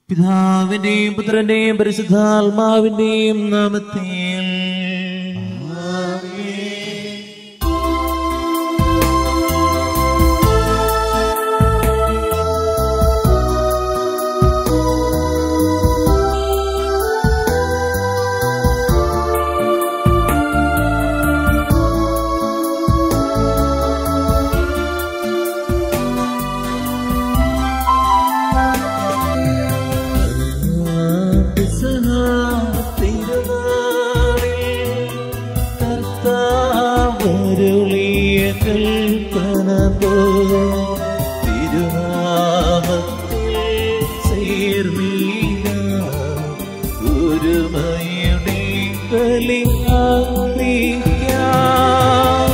പിതാവിന്റെയും പുത്രന്റെയും പരിശുദ്ധാത്മാവിന്റെയും നാമത്തിൽ കർത്താവരുളിയ കൽപ്പന പോ തിരുനാമത്തിൽ ചേർന്നീന ഒരുമയുടെ ബലി അർപ്പിക്കാം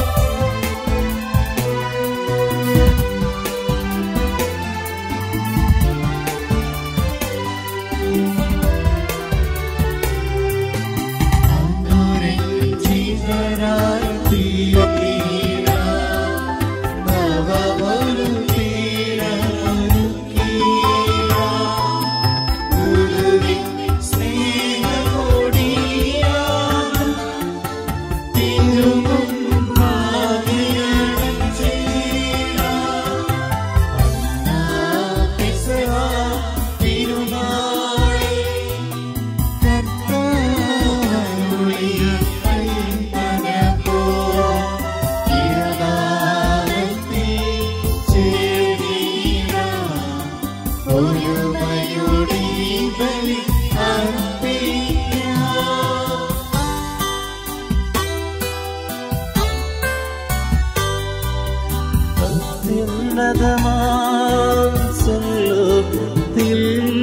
അത്യുന്നതമാം സ്വർലോകത്തിൽ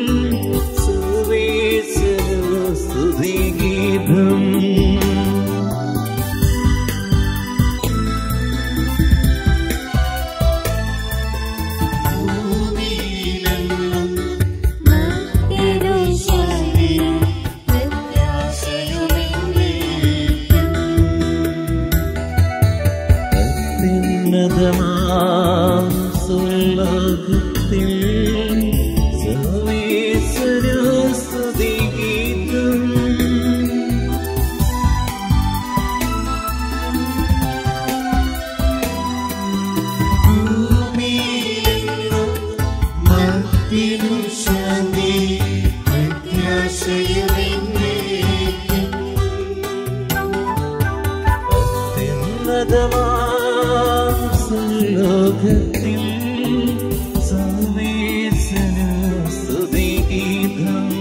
സുവേശന സ്തുതിഗീതം അത്യുന്നതമാം സ്വർലോകത്തിൽ സുവേശന സ്തുതിഗീതം അത്യുന്നതമാം സ്വർലോകത്തിൽ സർവേശ്വര സ്തുതിഗീതം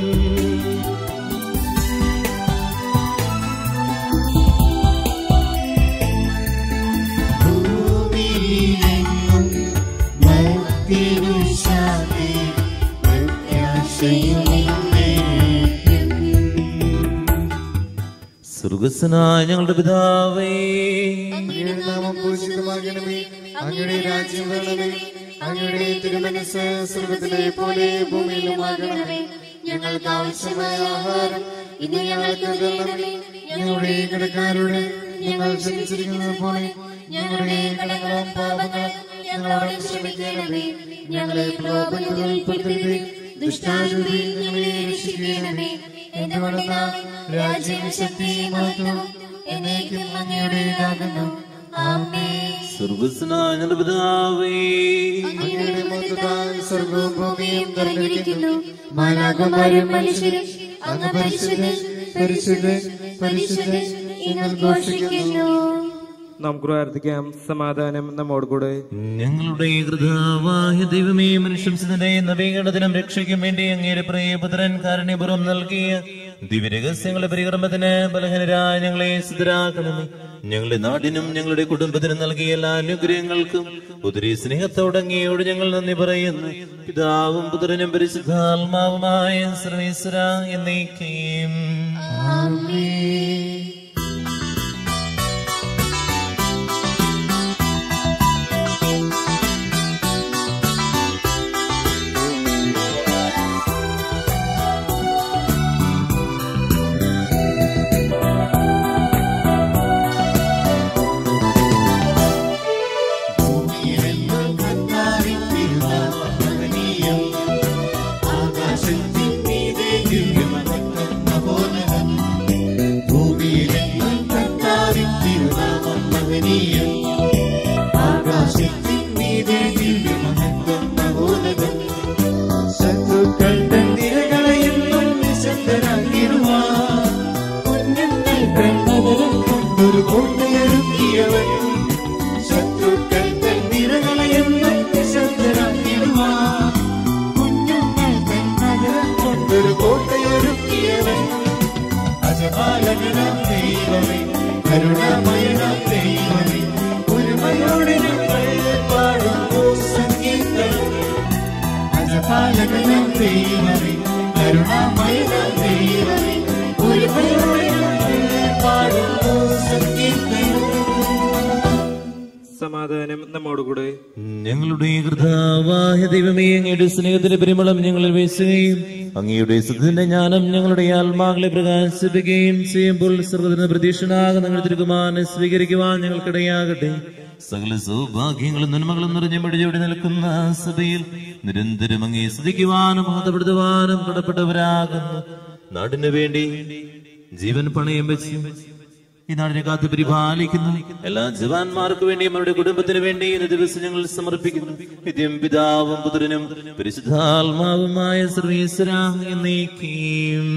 സ്വർഗസ്വനായ ഞങ്ങളുടെ പിതാവേ അങ്ങയുടെ നാമം പൂജിതമാകണമേ അങ്ങയുടെ രാജ്യം വേണമേ അങ്ങയുടെ തിരുമനസ് സ്വർഗത്തിലെ പോലെ ഭൂമിയിലുമാകണമേ ഞങ്ങൾക്ക് ആവശ്യമായ ആഹാരം ഇന്ന് ഞങ്ങൾക്ക് തരണമേ ഞങ്ങളുടെ കടക്കാരോട് ഞങ്ങൾ ക്ഷമിച്ചിരിക്കുന്നത് പോലെ ഞങ്ങളുടെ കടങ്ങളും പാപങ്ങളും ഞങ്ങളോട് ക്ഷമിക്കണമേ ഞങ്ങളെ പ്രലോഭനത്തിൽ ഉൾപ്പെടുത്തരുതേ ദുഷ്ടാരൂപി ഞങ്ങളെ രക്ഷിക്കണമേ എന്തുകൊണ്ടെന്നാൽ രാജ്യം ശക്തിയും മഹത്വവും എന്നേക്കും അങ്ങയുടേതാകുന്നു ആമേ സ്വർഗസ്വനായ ഞങ്ങളുടെ പിതാവേ അങ്ങയുടെ മൊത്തത്താൽ സ്വർഗവും ഭൂമിയും നിറഞ്ഞിരിക്കുന്നു മാലാകമാരും മനുഷ്യരും അങ്ങ് പരിശുദ്ധൻ പരിശുദ്ധൻ പരിശുദ്ധൻ എന്ന് ഘോഷിക്കുന്നു നമുക്ക് പ്രാർത്ഥിക്കാം സമാധാനം നമ്മോട് കൂടെ ഞങ്ങളുടെ കൃതാവായ ദൈവമേ മനുഷ്യംസിന്റെ നവീകരണത്തിനും രക്ഷയ്ക്കും വേണ്ടി അങ്ങയുടെ പ്രിയപുത്രൻ കാരുണ്യപുറം നൽകിയ ദിവ്യരഹസ്യങ്ങളുടെ പരികർമ്മത്തിന് ബലഹീനരായ ഞങ്ങളെ സിദ്ധരാക്കണമേ ഞങ്ങളുടെ നാടിനും ഞങ്ങളുടെ കുടുംബത്തിനും നൽകിയ എല്ലാ അനുഗ്രഹങ്ങൾക്കും ഒത്തിരി സ്നേഹത്തോടങ്ങിയോട് ഞങ്ങൾ നന്ദി പറയുന്നു പിതാവും പുത്രനും പരിശുദ്ധാത്മാവുമായ സർവീശ്വര എന്നേക്കും ആകാശത്തിൻ ഒരു കോട്ടയൊരുക്കിയവൻ അജപാലകനാം ദൈവമേ കരുണാമയനാം ദൈവമേ ഒരുമയോടെ ഞങ്ങൾ പാടുന്നു സംഗീതം അജപാലകനാം ദൈവമേ കരുണാമയനാം ദൈവമേ ഒരുമയോടെ ഞങ്ങൾ പാടുന്നു സംഗീതം സമാധാനം നമ്മോടുകൂടെ ഞങ്ങളുടെ കൃതാവായ ദൈവമേ അങ്ങയുടെ സ്നേഹത്തിന്റെ പരിമളം ഞങ്ങളിൽ വീശുകയും അങ്ങയുടെ സുഖത്തിന്റെ ജ്ഞാനം ഞങ്ങളുടെ ആത്മാക്കളെ പ്രകാശിപ്പിക്കുകയും ചെയ്യുമ്പോൾ സർവ്വതിന് പ്രതീക്ഷനാകുന്ന ഞങ്ങൾ തിരുകുമാരനെ സ്വീകരിക്കുവാൻ ഞങ്ങൾക്കിടയാകട്ടെ സകല സൗഭാഗ്യങ്ങളും നന്മകളും നിറഞ്ഞ മടിയോടെ നിൽക്കുന്ന സഭയിൽ നിരന്തരം അങ്ങേ സ്തുതിക്കുവാനും മഹത്വപ്പെടുത്തുവാനും കടപ്പെട്ടവരാകുന്നു നാടിനു വേണ്ടി ജീവൻ പണയം വെച്ച് ഈ നാടിനെ കാത്ത് പരിപാലിക്കുന്നു എല്ലാ ജവാന്മാർക്ക് വേണ്ടിയും അവരുടെ കുടുംബത്തിന് വേണ്ടി ഇന്ന് ദിവസം ഞങ്ങൾ സമർപ്പിക്കുന്നു നിത്യം പിതാവും പുത്രനും പരിശുദ്ധാത്മാവുമായ സർവീശ്വര എന്നേക്കും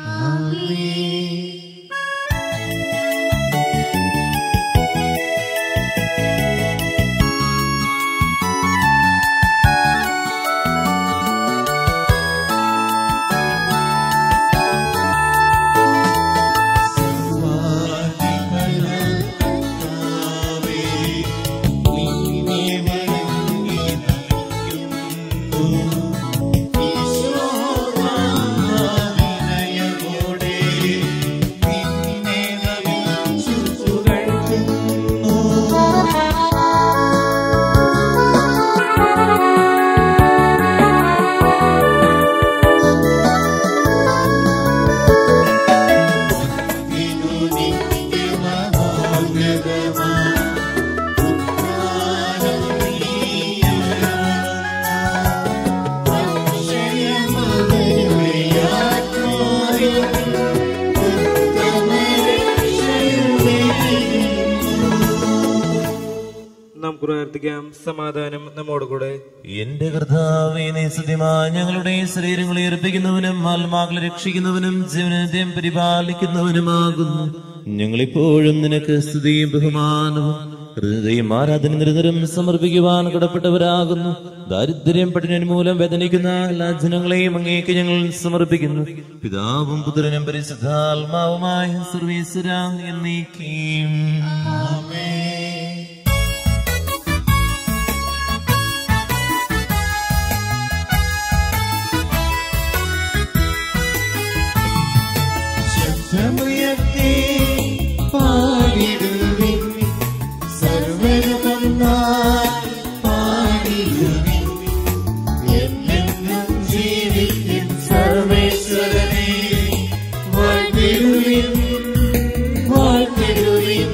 നമുക്ക് പ്രാർത്ഥിക്കാം സമാധാനം നമ്മോടുകൂടെ എന്റെ കർത്താവേ നീ സത്യമായി ഞങ്ങളുടെ ശരീരങ്ങളെ അർപ്പിക്കുന്നവനും ആത്മാക്കളെ രക്ഷിക്കുന്നവനും ജീവനത്തെയും പരിപാലിക്കുന്നവനുമാകുന്നു ഞങ്ങളിപ്പോഴും നിനക്ക് സ്തുതിയും ബഹുമാനവും ഹൃദയം ആരാധന നിരന്തരം സമർപ്പിക്കുവാൻ കടപ്പെട്ടവരാകുന്നു ദാരിദ്ര്യം പട്ടിണിമൂലം വേദനിക്കുന്ന എല്ലാ ജനങ്ങളെയും അങ്ങേക്ക് ഞങ്ങൾ സമർപ്പിക്കുന്നു പിതാവും പുത്രനും പരിശുദ്ധാത്മാവുമായ സർവീശ്വര എന്നേക്കും ശബ്ദമുയർത്തി പാടിടുവിൻ സർവരുമൊന്നായി പാടിടുവിൻ എന്നെന്നും ജീവിക്കും സർവേശ്വരനെ വാഴ്ത്തിടുവിൻ വാഴ്ത്തിടുവിൻ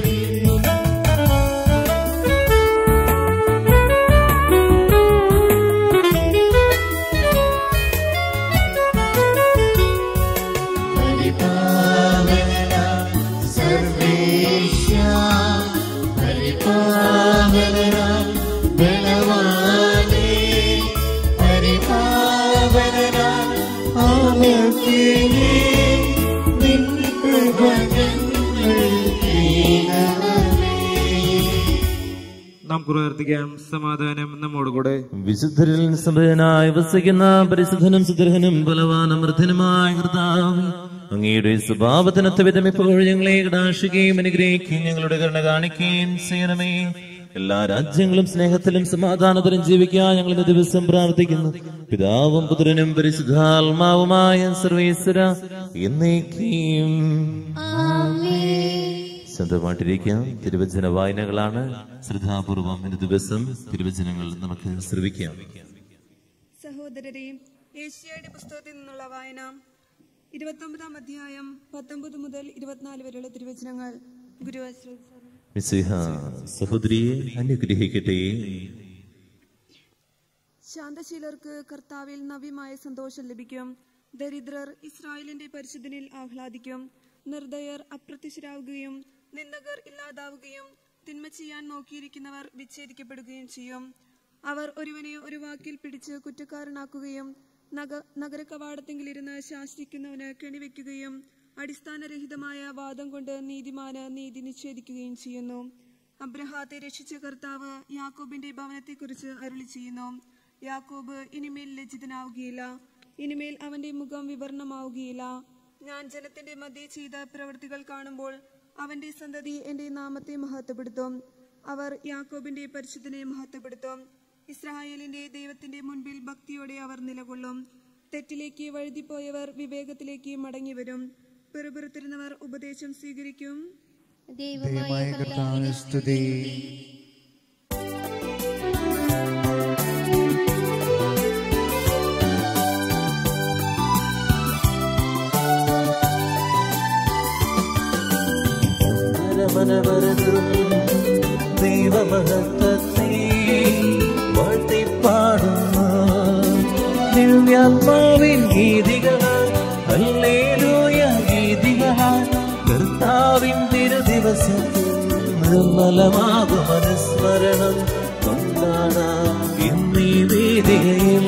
പരിപാവന സർവേശ പരിപാവന ബലവാനേ പരിപാവന ആമർത്തിനേ നിൻ കൃപ ഞങ്ങൾ നമുക്ക് പ്രാർത്ഥിക്കാം സമാധാനം നമ്മോടുകൂടെ വിശുദ്ധരിൽ സഭനായി വസിക്കുന്ന പരിശുദ്ധനും സുദർഹനും ബലവാനും വൃദ്ധനുമായ കർത്താവ് അങ്ങയുടെ സ്വഭാവത്തിനൊത്ത വിധം ഇപ്പോൾ ഞങ്ങളെ കടാശിക്കുകയും അനുഗ്രഹിക്കുകയും ഞങ്ങളുടെ കരുണ കാണിക്കുകയും ചെയ്യണമേ എല്ലാ രാജ്യങ്ങളും സ്നേഹത്തിലും സമാധാനത്തിലും ജീവിക്കാൻ ഞങ്ങൾ ഇന്ന് ദിവസം പ്രാർത്ഥിക്കുന്നു പിതാവും പുത്രനും പരിശുദ്ധാത്മാവുമായ സർവേശ്വര എന്നേക്കും സ്വന്തമായിട്ടിരിക്കാം തിരുവചന വായനകളാണ് ശ്രദ്ധാപൂർവം ഇന്ന് ദിവസം തിരുവചനങ്ങൾ നമുക്ക് ശ്രവിക്കാം സഹോദരരെ ഏഷ്യയുടെ പുസ്തകത്തിൽ നിന്നുള്ള വായന ഇരുപത്തൊമ്പതാം അധ്യായം പത്തൊമ്പത് മുതൽ ഇരുപത്തിനാല് വരെയുള്ള തിരുവചനങ്ങൾ ഗുരുവാശ്രയ മിസിഹ സഹോദരിയെ അനുഗ്രഹിക്കട്ടെ ശാന്തശീലർക്ക് കർത്താവിൽ നവ്യമായ സന്തോഷം ലഭിക്കും ദരിദ്രർ ഇസ്രായേലിന്റെ പരിശുദ്ധനിൽ ആഹ്ലാദിക്കും നിർദയർ അപ്രത്യക്ഷരാകുകയും നിന്ദകർ ഇല്ലാതാവുകയും തിന്മ ചെയ്യാൻ നോക്കിയിരിക്കുന്നവർ വിച്ഛേദിക്കപ്പെടുകയും ചെയ്യും അവർ ഒരുവനെ ഒരു വാക്കിൽ പിടിച്ച് കുറ്റക്കാരനാക്കുകയും നഗ നഗരകവാടത്തെങ്കിലിരുന്ന് ശാസിക്കുന്നവന് കെണിവെക്കുകയും അടിസ്ഥാനരഹിതമായ വാദം കൊണ്ട് നീതിമാന് നീതി നിഷേധിക്കുകയും ചെയ്യുന്നു അബ്രഹാത്തെ രക്ഷിച്ച കർത്താവ് യാക്കോബിന്റെ ഭവനത്തെക്കുറിച്ച് അരുളി ചെയ്യുന്നു യാക്കോബ് ഇനിമേൽ ലജ്ജിതനാവുകയില്ല ഇനിമേൽ അവന്റെ മുഖം വിവരണമാവുകയില്ല ഞാൻ ജനത്തിന്റെ മധ്യ ചെയ്ത പ്രവൃത്തികൾ കാണുമ്പോൾ അവന്റെ സന്തതി എന്റെ നാമത്തെ മഹത്വപ്പെടുത്തും അവർ യാക്കോബിന്റെ പരിശുദ്ധനെ മഹത്വപ്പെടുത്തും ഇസ്രായേലിന്റെ ദൈവത്തിന്റെ മുൻപിൽ ഭക്തിയോടെ അവർ നിലകൊള്ളും തെറ്റിലേക്ക് വഴുതിപ്പോയവർ വിവേകത്തിലേക്ക് മടങ്ങിവരും പിറുപിറുത്തിരുന്നവർ ഉപദേശം സ്വീകരിക്കും ദൈവമായ കർത്താവിന് സ്തുതി മനമനവരതും ദൈവമഹത്വത്തെ വാഴ്ത്തിപ്പാടുന്നു ദിവ്യാത്മാവിൻ ഗീതികളാൽ ഹല്ലേലൂയ ഗീതികളാൽ കർത്താവിൻ തിരുദിവസത്തിൽ നിർമ്മലമാകും അനുസ്മരണം കൊണ്ടാടാം ഇന്നീ വേദികയിൽ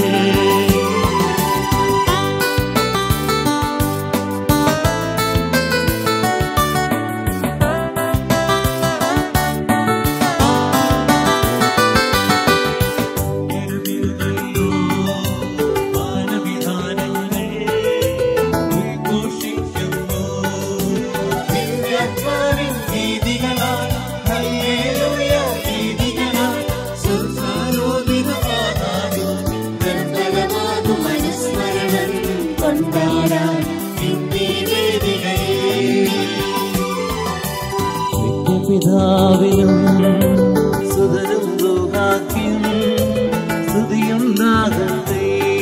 പിതാവിനും സുതരും ദുഹാക്കും സ്തുതിയുണ്ടാകട്ടെ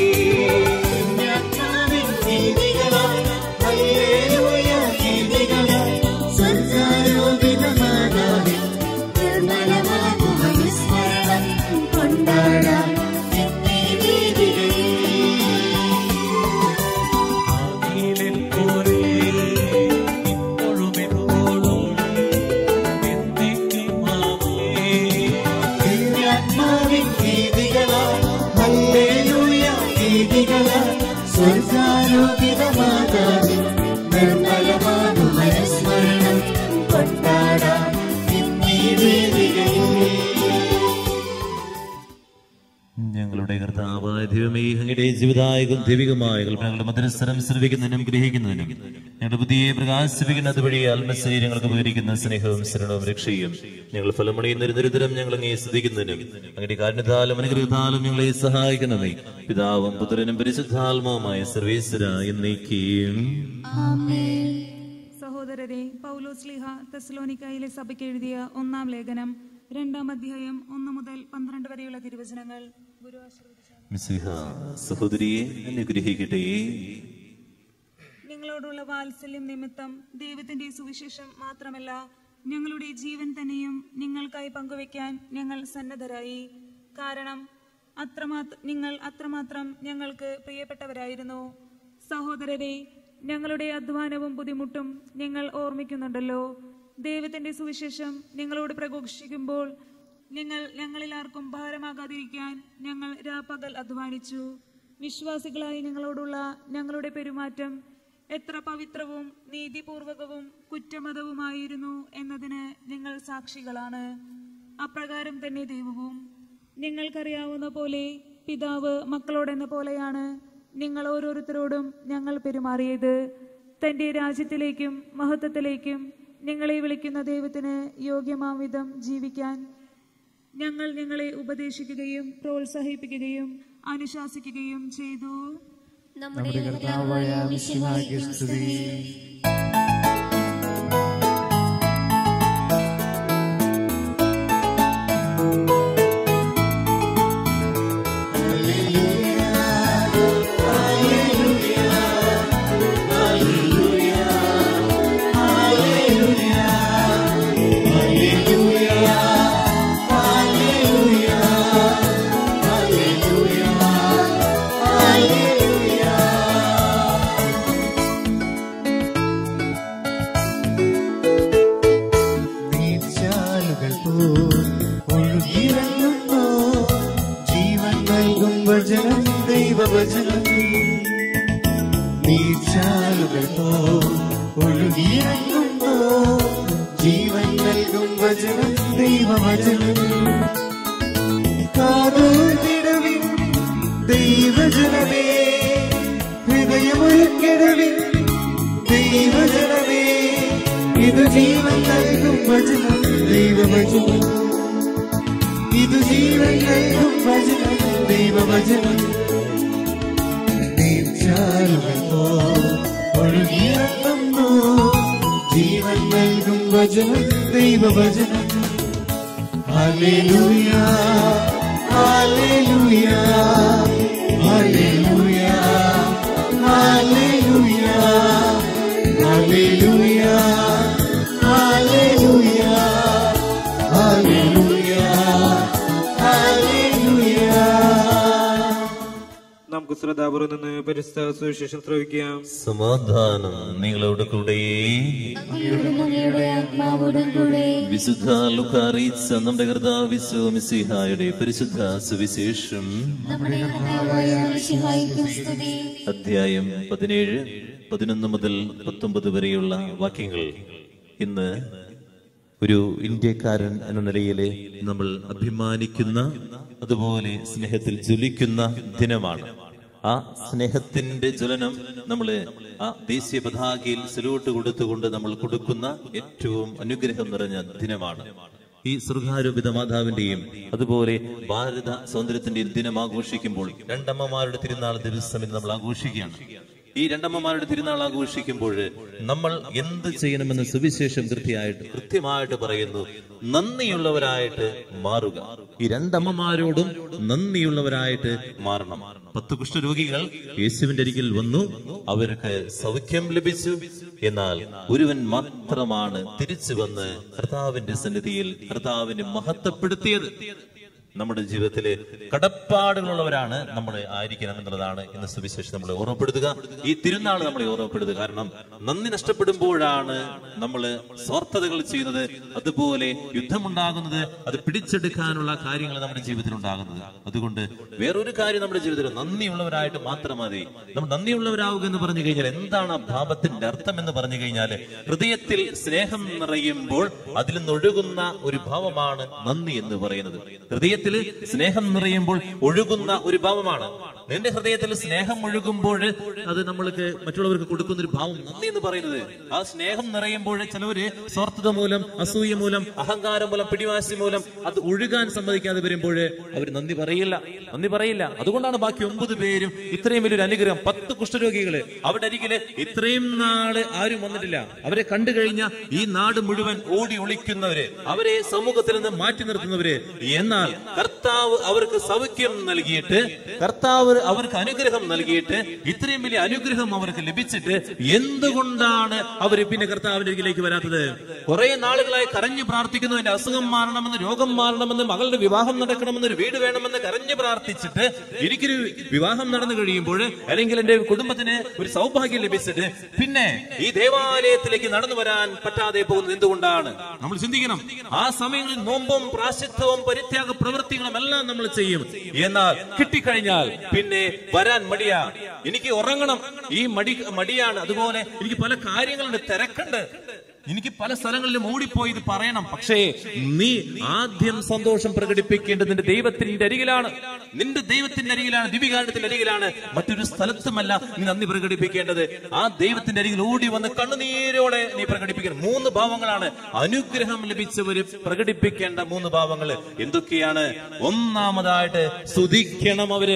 ആദിയിലെ പോലെ ഇപ്പോഴും എപ്പോഴും എന്നേക്കും ആമേൻ. ഞങ്ങളുടെ കർത്താവായ ദൈവമേ അങ്ങയുടെ ജീവിതായകും ദൈവികമായ കൽപ്പനകളുടെ മധുരസ്വരം ശ്രവിക്കുന്നതിനും ഗ്രഹിക്കുന്നതിനും ഞങ്ങളുടെ ബുദ്ധിയെ പ്രകാശിപ്പിക്കുന്ന അതുവഴി ആത്മശരീരങ്ങൾക്ക് ഉപകരിക്കുന്ന സ്നേഹവും ശരണവും രക്ഷയും ഞങ്ങൾ ഫലമണിയുന്ന ഒരു നിരന്തരം ഞങ്ങൾ അങ്ങേ സ്തുതിക്കുന്നതിനും അങ്ങയുടെ കാരണത്താലും അനുഗ്രഹത്താലും ഞങ്ങളെ സഹായിക്കണമേ പിതാവും പുത്രനും പരിശുദ്ധാത്മാവുമായ സർവേശ്വര എന്നേക്കും സഹോദരരെ പൗലോസ് ലിഹ തെസ്ലോനിക്കയിലെ സഭയ്ക്ക് എഴുതിയ ഒന്നാം ലേഖനം രണ്ടാം അധ്യായം ഒന്ന് മുതൽ പന്ത്രണ്ട് വരെയുള്ള തിരുവചനങ്ങൾ ഗുരു ആശീർവദിച്ചു മിസിഹ സഹോദരിയെ അനുഗ്രഹിക്കട്ടെ നിങ്ങളോടുള്ള വാത്സല്യം നിമിത്തം ദൈവത്തിന്റെ സുവിശേഷം മാത്രമല്ല ഞങ്ങളുടെ ജീവൻ തന്നെയും നിങ്ങൾക്കായി പങ്കുവെക്കാൻ ഞങ്ങൾ സന്നദ്ധരായി കാരണം അത്രമാത്രം നിങ്ങൾ അത്രമാത്രം ഞങ്ങൾക്ക് പ്രിയപ്പെട്ടവരായിരുന്നു സഹോദരരെ ഞങ്ങളുടെ അധ്വാനവും ബുദ്ധിമുട്ടും നിങ്ങൾ ഓർമ്മിക്കുന്നുണ്ടല്ലോ ദൈവത്തിന്റെ സുവിശേഷം നിങ്ങളോട് പ്രഘോഷിക്കുമ്പോൾ നിങ്ങൾ ഞങ്ങളിൽ ആർക്കും ഭാരമാകാതിരിക്കാൻ ഞങ്ങൾ രാപ്പകൽ അധ്വാനിച്ചു വിശ്വാസികളായി നിങ്ങളോടുള്ള ഞങ്ങളുടെ പെരുമാറ്റം എത്ര പവിത്രവും നീതിപൂർവകവും കുറ്റമതവുമായിരുന്നു എന്നതിന് നിങ്ങൾ സാക്ഷികളാണ് അപ്രകാരം തന്നെ ദൈവവും നിങ്ങൾക്കറിയാവുന്ന പോലെ പിതാവ് മക്കളോടെന്ന പോലെയാണ് നിങ്ങൾ ഓരോരുത്തരോടും ഞങ്ങൾ പെരുമാറിയത് തന്റെ രാജ്യത്തിലേക്കും മഹത്വത്തിലേക്കും നിങ്ങളെ വിളിക്കുന്ന ദൈവത്തിന് യോഗ്യമാം വിധം ജീവിക്കാൻ ഞങ്ങൾ നിങ്ങളെ ഉപദേശിക്കുകയും പ്രോത്സാഹിപ്പിക്കുകയും അനുശാസിക്കുകയും ചെയ്തു നമ്മുടെ കർത്താവായ മിശിഹായ്ക്ക് സ്തുതി നീർച്ചാലുകൾ പോൽ ഒഴുകിയിറങ്ങുന്നു ജീവൻ നൽകും വചനം ദൈവവചനം നീർച്ചാലുകൾ പോൽ ഒഴുകിയിറങ്ങുന്നു ജീവൻ നൽകും വചനം ദൈവവചനം കാതോർത്തിടുവിൻ ദൈവജനമേ നൽകും വചനം ദൈവവചനം ഇത് ജീവൻ നൽകും വചനം ദൈവവചനം നീർച്ചാലുകൾ പോ ഒഴുകിയിറങ്ങുന്നു ജീവൻ നൽകും വചനം ദൈവവചനം ഹല്ലേലൂയ ഹല്ലേലൂയ ഹല്ലേലൂയ ഹല്ലേലൂയ ഹല്ലേലൂയ ഹല്ലേലൂയ ഹല്ലേലൂയ ഹല്ലേലൂയ നമുക്ക് ശ്രദ്ധാപൂർവ്വം നിന്ന് പരിസ്ഥ സുവിശേഷം ശ്രവിക്കാം സമാധാനം നിങ്ങളോട് കൂടെ അങ്ങയുടെ ആത്മാവോടും കൂടെ വിശുദ്ധ ലുക്ക അറിയിച്ച നമ്മുടെ കർത്താവിശ്വമിസിഹായുടെ പരിശുദ്ധ സുവിശേഷം നമ്മുടെ കർത്താവായ മിശിഹായിക്കും സ്തുതി അധ്യായം പതിനേഴ് പതിനൊന്ന് മുതൽ പത്തൊമ്പത് വരെയുള്ള വാക്യങ്ങൾ ഇന്ന് ഒരു ഇന്ത്യക്കാരൻ എന്ന നിലയിൽ നമ്മൾ അഭിമാനിക്കുന്ന അതുപോലെ സ്നേഹത്തിൽ ജ്വലിക്കുന്ന ദിനമാണ് ആ സ്നേഹത്തിന്റെ ജ്വലനം നമ്മൾ ആ ദേശീയ പതാകയിൽ സല്യൂട്ട് കൊടുത്തുകൊണ്ട് നമ്മൾ കൊടുക്കുന്ന ഏറ്റവും അനുഗ്രഹം നിറഞ്ഞ ദിനമാണ് ഈ സർഗാരോപിത മാതാവിന്റെയും അതുപോലെ ഭാരത സൗന്ദര്യത്തിന്റെയും ദിനം ആഘോഷിക്കുമ്പോൾ രണ്ടമ്മമാരുടെ തിരുനാൾ ദിവസം ഇന്ന് നമ്മൾ ആഘോഷിക്കുകയാണ് ഈ രണ്ടമ്മമാരുടെ തിരുനാൾ ആഘോഷിക്കുമ്പോൾ നമ്മൾ എന്ത് ചെയ്യണമെന്ന് സുവിശേഷം കൃത്യമായിട്ട് കൃത്യമായിട്ട് പറയുന്നു നന്ദിയുള്ളവരായിട്ട് മാറുക ഈ രണ്ടമ്മമാരോടും നന്ദിയുള്ളവരായിട്ട് മാറണം പത്ത് കുഷ്ഠരോഗികൾ യേശുവിന്റെ അരികിൽ വന്നു അവർക്ക് സൗഖ്യം ലഭിച്ചു എന്നാൽ ഒരുവൻ മാത്രമാണ് തിരിച്ചു വന്ന് കർത്താവിന്റെ സന്നിധിയിൽ കർത്താവിനെ മഹത്വപ്പെടുത്തിയത് നമ്മുടെ ജീവിതത്തില് കടപ്പാടുകളുള്ളവരാണ് നമ്മൾ ആയിരിക്കണം എന്നുള്ളതാണ് ഇന്ന് സുവിശേഷം നമ്മളെ ഓർമ്മപ്പെടുത്തുക ഈ തിരുനാൾ നമ്മളെ ഓർമ്മപ്പെടുത്തുക കാരണം നന്ദി നഷ്ടപ്പെടുമ്പോഴാണ് നമ്മൾ സ്വാർത്ഥതകൾ ചെയ്യുന്നത് അതുപോലെ യുദ്ധമുണ്ടാകുന്നത് അത് പിടിച്ചെടുക്കാനുള്ള കാര്യങ്ങൾ നമ്മുടെ ജീവിതത്തിൽ ഉണ്ടാകുന്നത് അതുകൊണ്ട് വേറൊരു കാര്യം നമ്മുടെ ജീവിതത്തിൽ നന്ദിയുള്ളവരായിട്ട് മാത്രം മതി നമ്മൾ നന്ദിയുള്ളവരാവുക എന്ന് പറഞ്ഞു കഴിഞ്ഞാൽ എന്താണ് ആ ഭാവത്തിന്റെ അർത്ഥം എന്ന് പറഞ്ഞു കഴിഞ്ഞാൽ ഹൃദയത്തിൽ സ്നേഹം നിറയുമ്പോൾ അതിൽ നിന്നൊഴുകുന്ന ഒരു ഭാവമാണ് നന്ദി എന്ന് പറയുന്നത് ഹൃദയത്തിൽ സ്നേഹം നിറയുമ്പോൾ ഒഴുകുന്ന ഒരു ഭാവമാണ് നിന്റെ ഹൃദയത്തിൽ സ്നേഹം ഒഴുകുമ്പോൾ അത് നമ്മൾക്ക് മറ്റുള്ളവർക്ക് കൊടുക്കുന്ന ഒരു ഭാവം നന്ദി എന്ന് പറയുന്നത് ആ സ്നേഹം നിറയുമ്പോൾ ചിലവര് സ്വാർത്ഥത മൂലം അസൂയ മൂലം അഹങ്കാരം മൂലം പിടിവാശി മൂലം അത് ഒഴുകാൻ സമ്മതിക്കാതെ വരുമ്പോൾ അവർ നന്ദി പറയില്ല നന്ദി പറയില്ല അതുകൊണ്ടാണ് ബാക്കി ഒമ്പത് പേരും ഇത്രയും വലിയൊരു അനുഗ്രഹം പത്ത് കുഷ്ഠരോഗികള് അവിടെ അരികില് ഇത്രയും നാള് ആരും വന്നിട്ടില്ല അവരെ കണ്ടു കഴിഞ്ഞ ഈ നാട് മുഴുവൻ ഓടി ഒളിക്കുന്നവര് അവരെ സമൂഹത്തിൽ നിന്ന് മാറ്റി നിർത്തുന്നവര് എന്നാൽ കർത്താവ് അവർക്ക് സൗഖ്യം നൽകിയിട്ട് കർത്താവ് അവർക്ക് അനുഗ്രഹം നൽകിയിട്ട് ഇത്രയും വലിയ അനുഗ്രഹം അവർക്ക് ലഭിച്ചിട്ട് എന്തുകൊണ്ടാണ് അവർ പിന്നെ കർത്താവിന്റെ അരികിലേക്ക് വരാത്തത് കുറെ നാളുകളായി കരഞ്ഞു പ്രാർത്ഥിക്കുന്നു എന്റെ അസുഖം മാറണമെന്ന് രോഗം മാറണമെന്ന് മകളുടെ വിവാഹം നടക്കണമെന്ന് ഒരു വീട് വേണമെന്ന് കരഞ്ഞു പ്രാർത്ഥിച്ചിട്ട് എനിക്കൊരു വിവാഹം നടന്നു കഴിയുമ്പോൾ അല്ലെങ്കിൽ എന്റെ കുടുംബത്തിന് ഒരു സൗഭാഗ്യം ലഭിച്ചിട്ട് പിന്നെ ഈ ദേവാലയത്തിലേക്ക് നടന്നു വരാൻ പറ്റാതെ പോകുന്നത് എന്തുകൊണ്ടാണ് നമ്മൾ ചിന്തിക്കണം ആ സമയങ്ങളിൽ നോമ്പും പ്രാശിത്വവും പരിത്യാഗ പ്രവൃത്തികളും എല്ലാം നമ്മൾ ചെയ്യും എന്നാൽ കിട്ടിക്കഴിഞ്ഞാൽ പിന്നെ വരാൻ മടിയാ എനിക്ക് ഉറങ്ങണം ഈ മടി മടിയാണ് അതുപോലെ എനിക്ക് പല കാര്യങ്ങളുണ്ട് തിരക്കുണ്ട് എനിക്ക് പല സ്ഥലങ്ങളിലും ഓടിപ്പോയി ഇത് പറയണം പക്ഷേ നീ ആദ്യം സന്തോഷം പ്രകടിപ്പിക്കേണ്ടത് നിന്റെ ദൈവത്തിന്റെ അരികിലാണ് നിന്റെ ദൈവത്തിന്റെ അരികിലാണ് ദിവികാരണത്തിന്റെ അരികിലാണ് മറ്റൊരു സ്ഥലത്തുമല്ല നീ നന്ദി പ്രകടിപ്പിക്കേണ്ടത് ആ ദൈവത്തിന്റെ അരികിൽ ഓടി വന്ന് കണ്ണുനീരോടെ നീ പ്രകടിപ്പിക്കണം മൂന്ന് ഭാവങ്ങളാണ് അനുഗ്രഹം ലഭിച്ചവര് പ്രകടിപ്പിക്കേണ്ട മൂന്ന് ഭാവങ്ങൾ എന്തൊക്കെയാണ് ഒന്നാമതായിട്ട് സ്തുതിക്കണം അവര്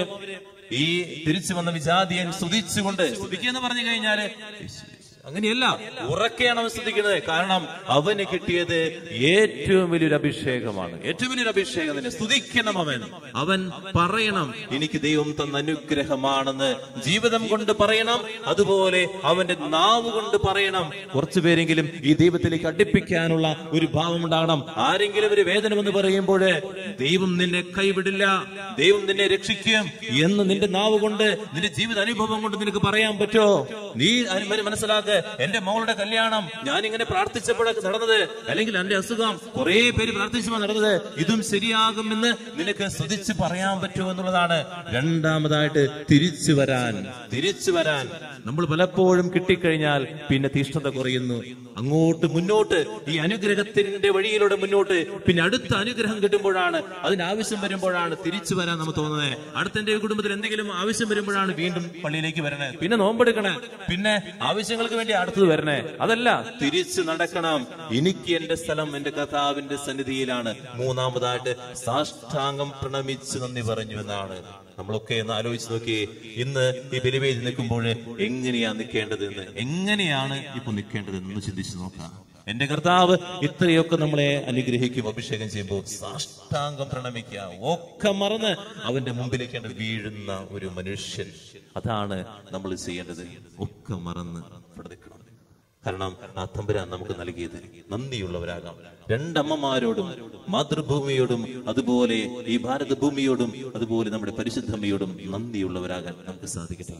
ഈ തിരിച്ചു വന്ന വിജാതിയൻ സ്തുതിച്ചുകൊണ്ട് സ്തുതിക്കുക എന്ന് പറഞ്ഞു കഴിഞ്ഞാല് അങ്ങനെയല്ല ഉറക്കെയാണ് അവൻ സ്തുതിക്കുന്നത് കാരണം അവന് കിട്ടിയത് ഏറ്റവും വലിയൊരു അഭിഷേകമാണ് ഏറ്റവും വലിയൊരു അഭിഷേകം തന്നെ സ്തുതിക്കണം അവൻ അവൻ പറയണം എനിക്ക് ദൈവം തന്ന അനുഗ്രഹമാണെന്ന് ജീവിതം കൊണ്ട് പറയണം അതുപോലെ അവന്റെ നാവ് കൊണ്ട് പറയണം കുറച്ചു പേരെങ്കിലും ഈ ദൈവത്തിലേക്ക് അടുപ്പിക്കാനുള്ള ഒരു ഭാവം ഉണ്ടാകണം ആരെങ്കിലും ഒരു വേദന എന്ന് പറയുമ്പോൾ ദൈവം നിന്നെ കൈവിടില്ല ദൈവം നിന്നെ രക്ഷിക്കും എന്ന് നിന്റെ നാവ് കൊണ്ട് നിന്റെ ജീവിത അനുഭവം കൊണ്ട് നിനക്ക് പറയാൻ പറ്റോ നീ അനു- മനസ്സിലാക്ക് എന്റെ മോളുടെ കല്യാണം ഞാൻ ഇങ്ങനെ പ്രാർത്ഥിച്ചപ്പോഴൊക്കെ നടന്നത് അല്ലെങ്കിൽ എന്റെ അസുഖം കുറെ പേര് പ്രാർത്ഥിച്ചപ്പോൾ നടന്നത് ഇതും ശരിയാകുമെന്ന് നിനക്ക് സ്തുതിച്ച് പറയാൻ പറ്റുമോ എന്നുള്ളതാണ് രണ്ടാമതായിട്ട് തിരിച്ചു വരാൻ തിരിച്ചു വരാൻ നമ്മൾ പലപ്പോഴും കിട്ടിക്കഴിഞ്ഞാൽ പിന്നെ തീഷ്ണത കുറയുന്നു അങ്ങോട്ട് മുന്നോട്ട് ഈ അനുഗ്രഹത്തിന്റെ വഴിയിലൂടെ മുന്നോട്ട് പിന്നെ അടുത്ത അനുഗ്രഹം കിട്ടുമ്പോഴാണ് അതിന് ആവശ്യം വരുമ്പോഴാണ് തിരിച്ചു വരാൻ നമുക്ക് തോന്നുന്നത് അടുത്ത എന്റെ കുടുംബത്തിൽ എന്തെങ്കിലും ആവശ്യം വരുമ്പോഴാണ് വീണ്ടും പള്ളിയിലേക്ക് വരണത് പിന്നെ നോമ്പെടുക്കണേ പിന്നെ ആവശ്യങ്ങൾക്ക് വേണ്ടി വേണ്ടി അടുത്തത് വരണേ അതല്ല തിരിച്ചു നടക്കണം എനിക്ക് എന്റെ സ്ഥലം എന്റെ കർത്താവിന്റെ സന്നിധിയിലാണ് മൂന്നാമതായിട്ട് സാഷ്ടാംഗം പ്രണമിച്ച് നന്ദി പറഞ്ഞു എന്നാണ് നമ്മളൊക്കെ ഒന്ന് ആലോചിച്ച് നോക്കിയേ ഇന്ന് ഈ ബലിവേദി നിൽക്കുമ്പോൾ എങ്ങനെയാ നിൽക്കേണ്ടതെന്ന് എങ്ങനെയാണ് ഇപ്പൊ നിൽക്കേണ്ടതെന്ന് ചിന്തിച്ചു നോക്കാം എന്റെ കർത്താവ് ഇത്രയൊക്കെ നമ്മളെ അനുഗ്രഹിക്കും അഭിഷേകം ചെയ്യുമ്പോൾ സാഷ്ടാംഗം പ്രണമിക്കുക ഒക്കെ മറന്ന് അവന്റെ മുമ്പിലേക്കാണ് വീഴുന്ന ഒരു മനുഷ്യൻ അതാണ് നമ്മൾ ചെയ്യേണ്ടത് ഒക്കെ മറന്ന് ഇവിടെ നിൽക്കണം കാരണം ആ തമ്പുരാൻ നമുക്ക് നൽകിയത് നന്ദിയുള്ളവരാകാം രണ്ടമ്മമാരോടും മാതൃഭൂമിയോടും അതുപോലെ ഈ ഭാരതഭൂമിയോടും അതുപോലെ നമ്മുടെ പരിശുദ്ധമ്മയോടും നന്ദിയുള്ളവരാകാൻ നമുക്ക് സാധിക്കട്ടെ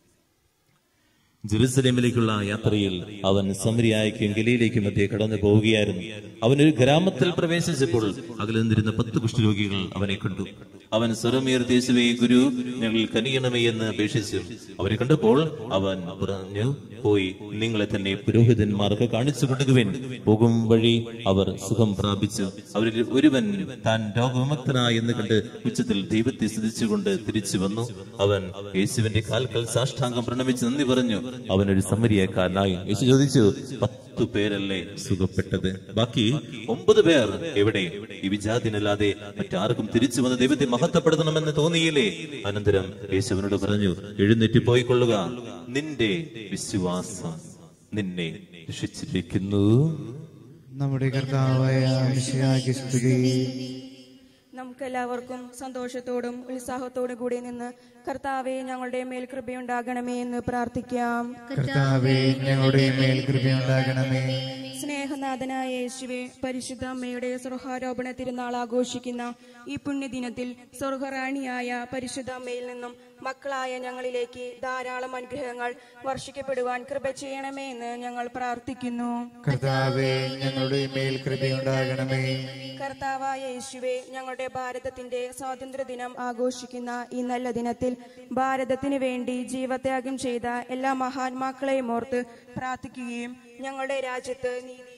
ജെറുസലേമിലേക്കുള്ള യാത്രയിൽ അവൻ സമരിയായിക്കും ഗലിയിലേക്കും മധ്യേ കടന്നു പോവുകയായിരുന്നു അവൻ ഒരു ഗ്രാമത്തിൽ പ്രവേശിച്ചപ്പോൾ അകലെ നിന്നിരുന്ന പത്ത് കുഷ്ഠരോഗികൾ അവനെ കണ്ടു അവൻ സ്വരമേർത്തി യേശുവേ ഗുരു ഞങ്ങൾ കനിയണമേ എന്ന് അപേക്ഷിച്ചു അവരെ കണ്ടപ്പോൾ അവൻ പറഞ്ഞു പോയി നിങ്ങളെ തന്നെ പുരോഹിതന്മാർക്ക് കാണിച്ചു കൊടുക്കുവിൻ പോകും വഴി അവർ സുഖം പ്രാപിച്ചു അവരിൽ ഒരുവൻ താൻ രോഗവിമുക്തനായി എന്ന് കണ്ട് ഉച്ചത്തിൽ ദൈവത്തെ സ്തുതിച്ചുകൊണ്ട് തിരിച്ചു വന്നു അവൻ യേശുവിന്റെ കാൽക്കൽ സാഷ്ടാംഗം പ്രണമിച്ച് നന്ദി പറഞ്ഞു അവനൊരു സമരിയക്കാരനായി യേശു ചോദിച്ചു പത്തു പേരല്ലേ സുഖപ്പെട്ടത് ബാക്കി ഒമ്പത് പേർ എവിടെ ഈ വിജാതിനല്ലാതെ മറ്റാർക്കും തിരിച്ചു വന്ന് ദൈവത്തെ മഹത്വപ്പെടുത്തണമെന്ന് തോന്നിയില്ലേ അനന്തരം യേശുവിനോട് പറഞ്ഞു എഴുന്നേറ്റ് പോയിക്കൊള്ളുക നിന്റെ വിശ്വാസം നിന്നെ രക്ഷിച്ചിരിക്കുന്നു നമ്മുടെ കർത്താവായ മിശിഹായ്ക്ക് സ്തുതി നമുക്കെല്ലാവർക്കും സന്തോഷത്തോടും ഉത്സാഹത്തോടും കൂടി നിന്ന് കർത്താവെ ഞങ്ങളുടെ മേൽ കൃപയുണ്ടാകണമേ എന്ന് പ്രാർത്ഥിക്കാം കർത്താവേ ഞങ്ങളുടെ മേൽ കൃപയുണ്ടാകണമേ സ്നേഹനാഥനായ യേശുവെ പരിശുദ്ധ അമ്മയുടെ സ്വർഹാരോപണ തിരുനാൾ ആഘോഷിക്കുന്ന ഈ പുണ്യദിനത്തിൽ സ്വർഗറാണിയായ പരിശുദ്ധ അമ്മയിൽ നിന്നും മക്കളായ ഞങ്ങളിലേക്ക് ധാരാളം അനുഗ്രഹങ്ങൾ വർഷിക്കപ്പെടുവാൻ കൃപ ചെയ്യണമേ എന്ന് ഞങ്ങൾ പ്രാർത്ഥിക്കുന്നു കർത്താവേ ഞങ്ങളുടെ മേൽ കൃപയുണ്ടാകണമേ കർത്താവായ യേശുവെ ഞങ്ങളുടെ ഭാരതത്തിന്റെ സ്വാതന്ത്ര്യ ദിനം ആഘോഷിക്കുന്ന ഈ നല്ല ദിനത്തിൽ ഭാരതത്തിന് വേണ്ടി ജീവത്യാഗം ചെയ്ത എല്ലാ മഹാത്മാക്കളെയും ഓർത്ത് പ്രാർത്ഥിക്കുകയും ഞങ്ങളുടെ രാജ്യത്ത് നീതിയും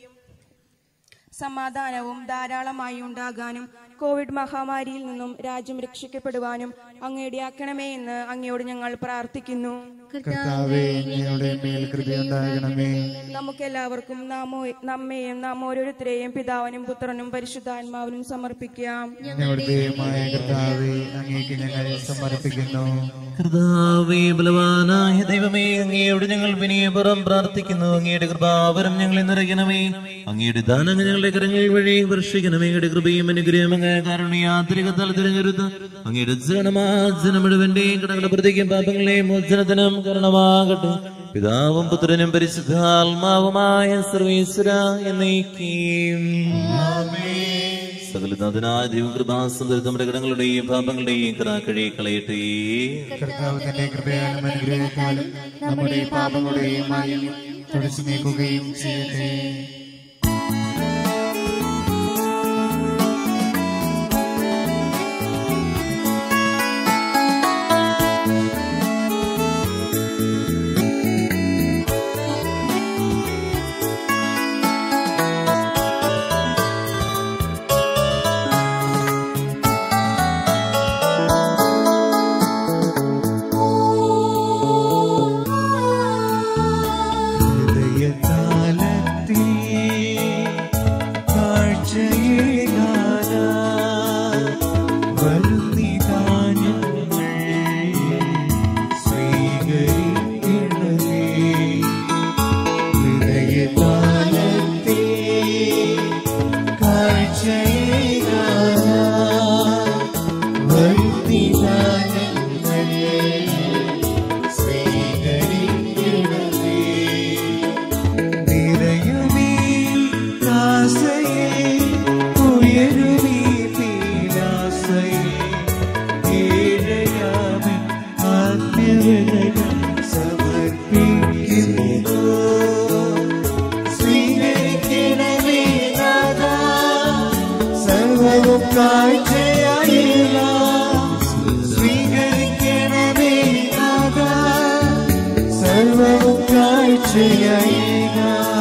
സമാധാനവും ധാരാളമായി ഉണ്ടാകാനും കോവിഡ് മഹാമാരിയിൽ നിന്നും രാജ്യം രക്ഷിക്കപ്പെടുവാനും അങ്ങേടിയാക്കണമേ എന്ന് അങ്ങയോട് ഞങ്ങൾ പ്രാർത്ഥിക്കുന്നു കർത്താവേ ഞങ്ങളുടെ മേൽ കൃപയുണ്ടാകണമേ നമുക്കെല്ലാവർക്കും നാമോ നമ്മെയും നാം ഓരോരുത്തരെയും പിതാവിനും പുത്രനും പരിശുദ്ധാത്മാവിനും സമർപ്പിക്കാം ഞങ്ങളുടെ ദൈവമായ കർത്താവേ അങ്ങേക്ക് ഞങ്ങൾ സമർപ്പിക്കുന്നു കർത്താവേ ബലവാനായ ദൈവമേ അങ്ങയോട് ഞങ്ങൾ വിനയപുറം പ്രാർത്ഥിക്കുന്നു അങ്ങയുടെ കൃപാവരം ഞങ്ങളെ നിറയ്ക്കണമേ അങ്ങയുടെ ദാനങ്ങൾ ഞങ്ങളുടെ കരങ്ങൾ വഴി വർഷിക്കണമേ അങ്ങയുടെ കൃപയും അനുഗ്രഹം അങ്ങ് കാരുണ്യാത്രികത്താൽ തിരഞ്ഞെടുത്ത് അങ്ങയുടെ ജനമാജനം മുഴുവന്റെയും കടങ്ങളുടെ പ്രതിക്കും പാപങ്ങളെയും മോചനത്തിനും കാരണമാകട്ടെ പിതാവും പുത്രനും പരിശുദ്ധാത്മാവുമായ സർവീശ്വര എന്നേക്കും സകലനാഥനായ ദൈവകൃപാസന്തരം നമ്മുടെ കടങ്ങളുടെയും പാപങ്ങളുടെയും കടാക്കഴി കളയട്ടെ കർത്താവ് തന്റെ കൃപയാലും അനുഗ്രഹത്താലും നമ്മുടെ പാപങ്ങളുടെയും മാലിന്യം തുടച്ചു നീക്കുകയും ചെയ്യട്ടെ ഹൃദയതാലത്തിൽ കാഴ്ചയേകാന വരുന്നിതാനങ്ങൾ സ്വീകരിക്കണമേ ഹൃദയതാലത്തിൽ കാഴ്ചയേകാന വരുന്നിതാനങ്ങൾ സ്വീകരിക്കണമേ നിറയുമീ ആസയെ ഉയരുമീ തീരാസയെ ഏഴയാമൻ ആത്മവരകം സമർപ്പിക്കുന്നു സ്വീകരിക്കണമേ നാഥാ സർവവും കാഴ്ചയായില്ല സ്വീകരിക്കണമേ നാഥാ സർവവും കാഴ്ചയായില്ല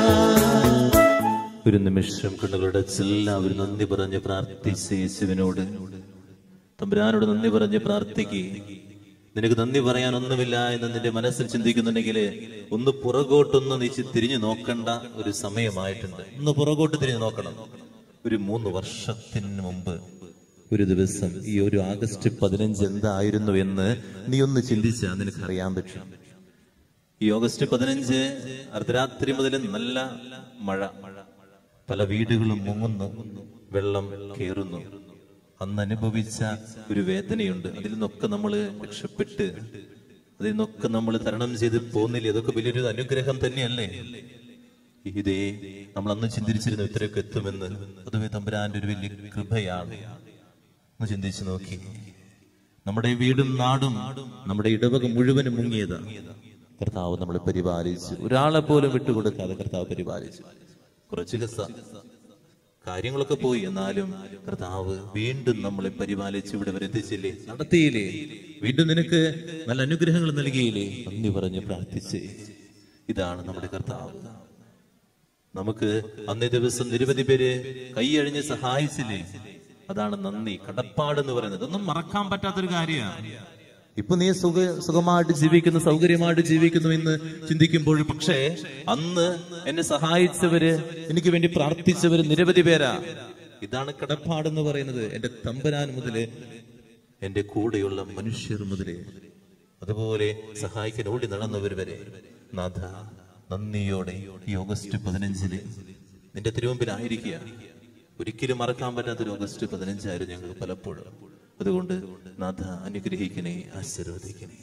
ഒരു നിമിഷം കണ്ണുകളുടെ എല്ലാവരും നന്ദി പറഞ്ഞ് പ്രാർത്ഥിച്ച് യേശുവിനോട് തമ്പുരാനോട് നന്ദി പറഞ്ഞ് പ്രാർത്ഥിക്കുക നിനക്ക് നന്ദി പറയാനൊന്നുമില്ല എന്ന് നിന്റെ മനസ്സിൽ ചിന്തിക്കുന്നുണ്ടെങ്കിൽ ഒന്ന് പുറകോട്ടൊന്ന് നീ ചി- തിരിഞ്ഞു നോക്കേണ്ട ഒരു സമയമായിട്ടുണ്ട് ഒന്ന് പുറകോട്ട് തിരിഞ്ഞു നോക്കണം ഒരു മൂന്ന് വർഷത്തിന് മുമ്പ് ഒരു ദിവസം ഈ ഒരു ആഗസ്റ്റ് പതിനഞ്ച് എന്തായിരുന്നു എന്ന് നീ ഒന്ന് ചിന്തിച്ചാൽ നിനക്ക് അറിയാൻ പറ്റും ഈ ഓഗസ്റ്റ് പതിനഞ്ച് അർദ്ധരാത്രി മുതൽ നല്ല മഴ പല വീടുകളും മുങ്ങുന്നു വെള്ളം കയറുന്നു അന്ന് അനുഭവിച്ച ഒരു വേദനയുണ്ട് അതിൽ നിന്നൊക്കെ നമ്മൾ രക്ഷപ്പെട്ട് അതിൽ നിന്നൊക്കെ നമ്മൾ തരണം ചെയ്ത് പോകുന്നില്ലേ അതൊക്കെ വലിയൊരു അനുഗ്രഹം തന്നെയല്ലേ ഇതേ നമ്മൾ അന്ന് ചിന്തിച്ചിരുന്നു ഇത്രയൊക്കെ എത്തുമെന്ന് അതുവേ തമ്പുരാന്റെ ഒരു വലിയ കൃപയാണ് ഒന്ന് ചിന്തിച്ചു നോക്കി നമ്മുടെ ഈ വീടും നാടും നമ്മുടെ ഇടവക മുഴുവനും മുങ്ങിയതാ കർത്താവ് നമ്മളെ പരിപാലിച്ചു ഒരാളെ പോലും വിട്ടുകൊടുക്കാതെ കർത്താവ് പരിപാലിച്ചു കുറച്ച് കസ കാര്യങ്ങളൊക്കെ പോയി എന്നാലും കർത്താവ് വീണ്ടും നമ്മളെ പരിപാലിച്ച് ഇവിടെ വരെ എത്തിച്ചില്ലേ നടത്തിയില്ലേ വീണ്ടും നിനക്ക് നല്ല അനുഗ്രഹങ്ങൾ നൽകിയില്ലേ നന്ദി പറഞ്ഞ് പ്രാർത്ഥിച്ച് ഇതാണ് നമ്മുടെ കർത്താവ് നമുക്ക് അന്നേ ദിവസം നിരവധി പേര് കൈയഴിഞ്ഞ് സഹായിച്ചില്ലേ അതാണ് നന്ദി കടപ്പാട് എന്ന് പറയുന്നത് ഒന്നും മറക്കാൻ പറ്റാത്തൊരു കാര്യമാണ് ഇപ്പൊ നീ സുഖ സുഖമായിട്ട് ജീവിക്കുന്നു സൗകര്യമായിട്ട് ജീവിക്കുന്നു എന്ന് ചിന്തിക്കുമ്പോൾ പക്ഷേ അന്ന് എന്നെ സഹായിച്ചവര് എനിക്ക് വേണ്ടി പ്രാർത്ഥിച്ചവര് നിരവധി പേരാ ഇതാണ് കടപ്പാട് എന്ന് പറയുന്നത് എന്റെ തമ്പരാൻ മുതല് എന്റെ കൂടെയുള്ള മനുഷ്യർ മുതല് അതുപോലെ സഹായിക്കാൻ ഓടി നടന്നവർ വരെ നാഥ നന്ദിയോടെ ഈ ഓഗസ്റ്റ് പതിനഞ്ചിന് നിന്റെ തിരുവമ്പിലായിരിക്കുക ഒരിക്കലും മറക്കാൻ പറ്റാത്തൊരു ഓഗസ്റ്റ് പതിനഞ്ചായിരുന്നു ഞങ്ങൾ പലപ്പോഴും അതുകൊണ്ട് നാഥ അനുഗ്രഹിക്കണേ ആശീർവദിക്കണേ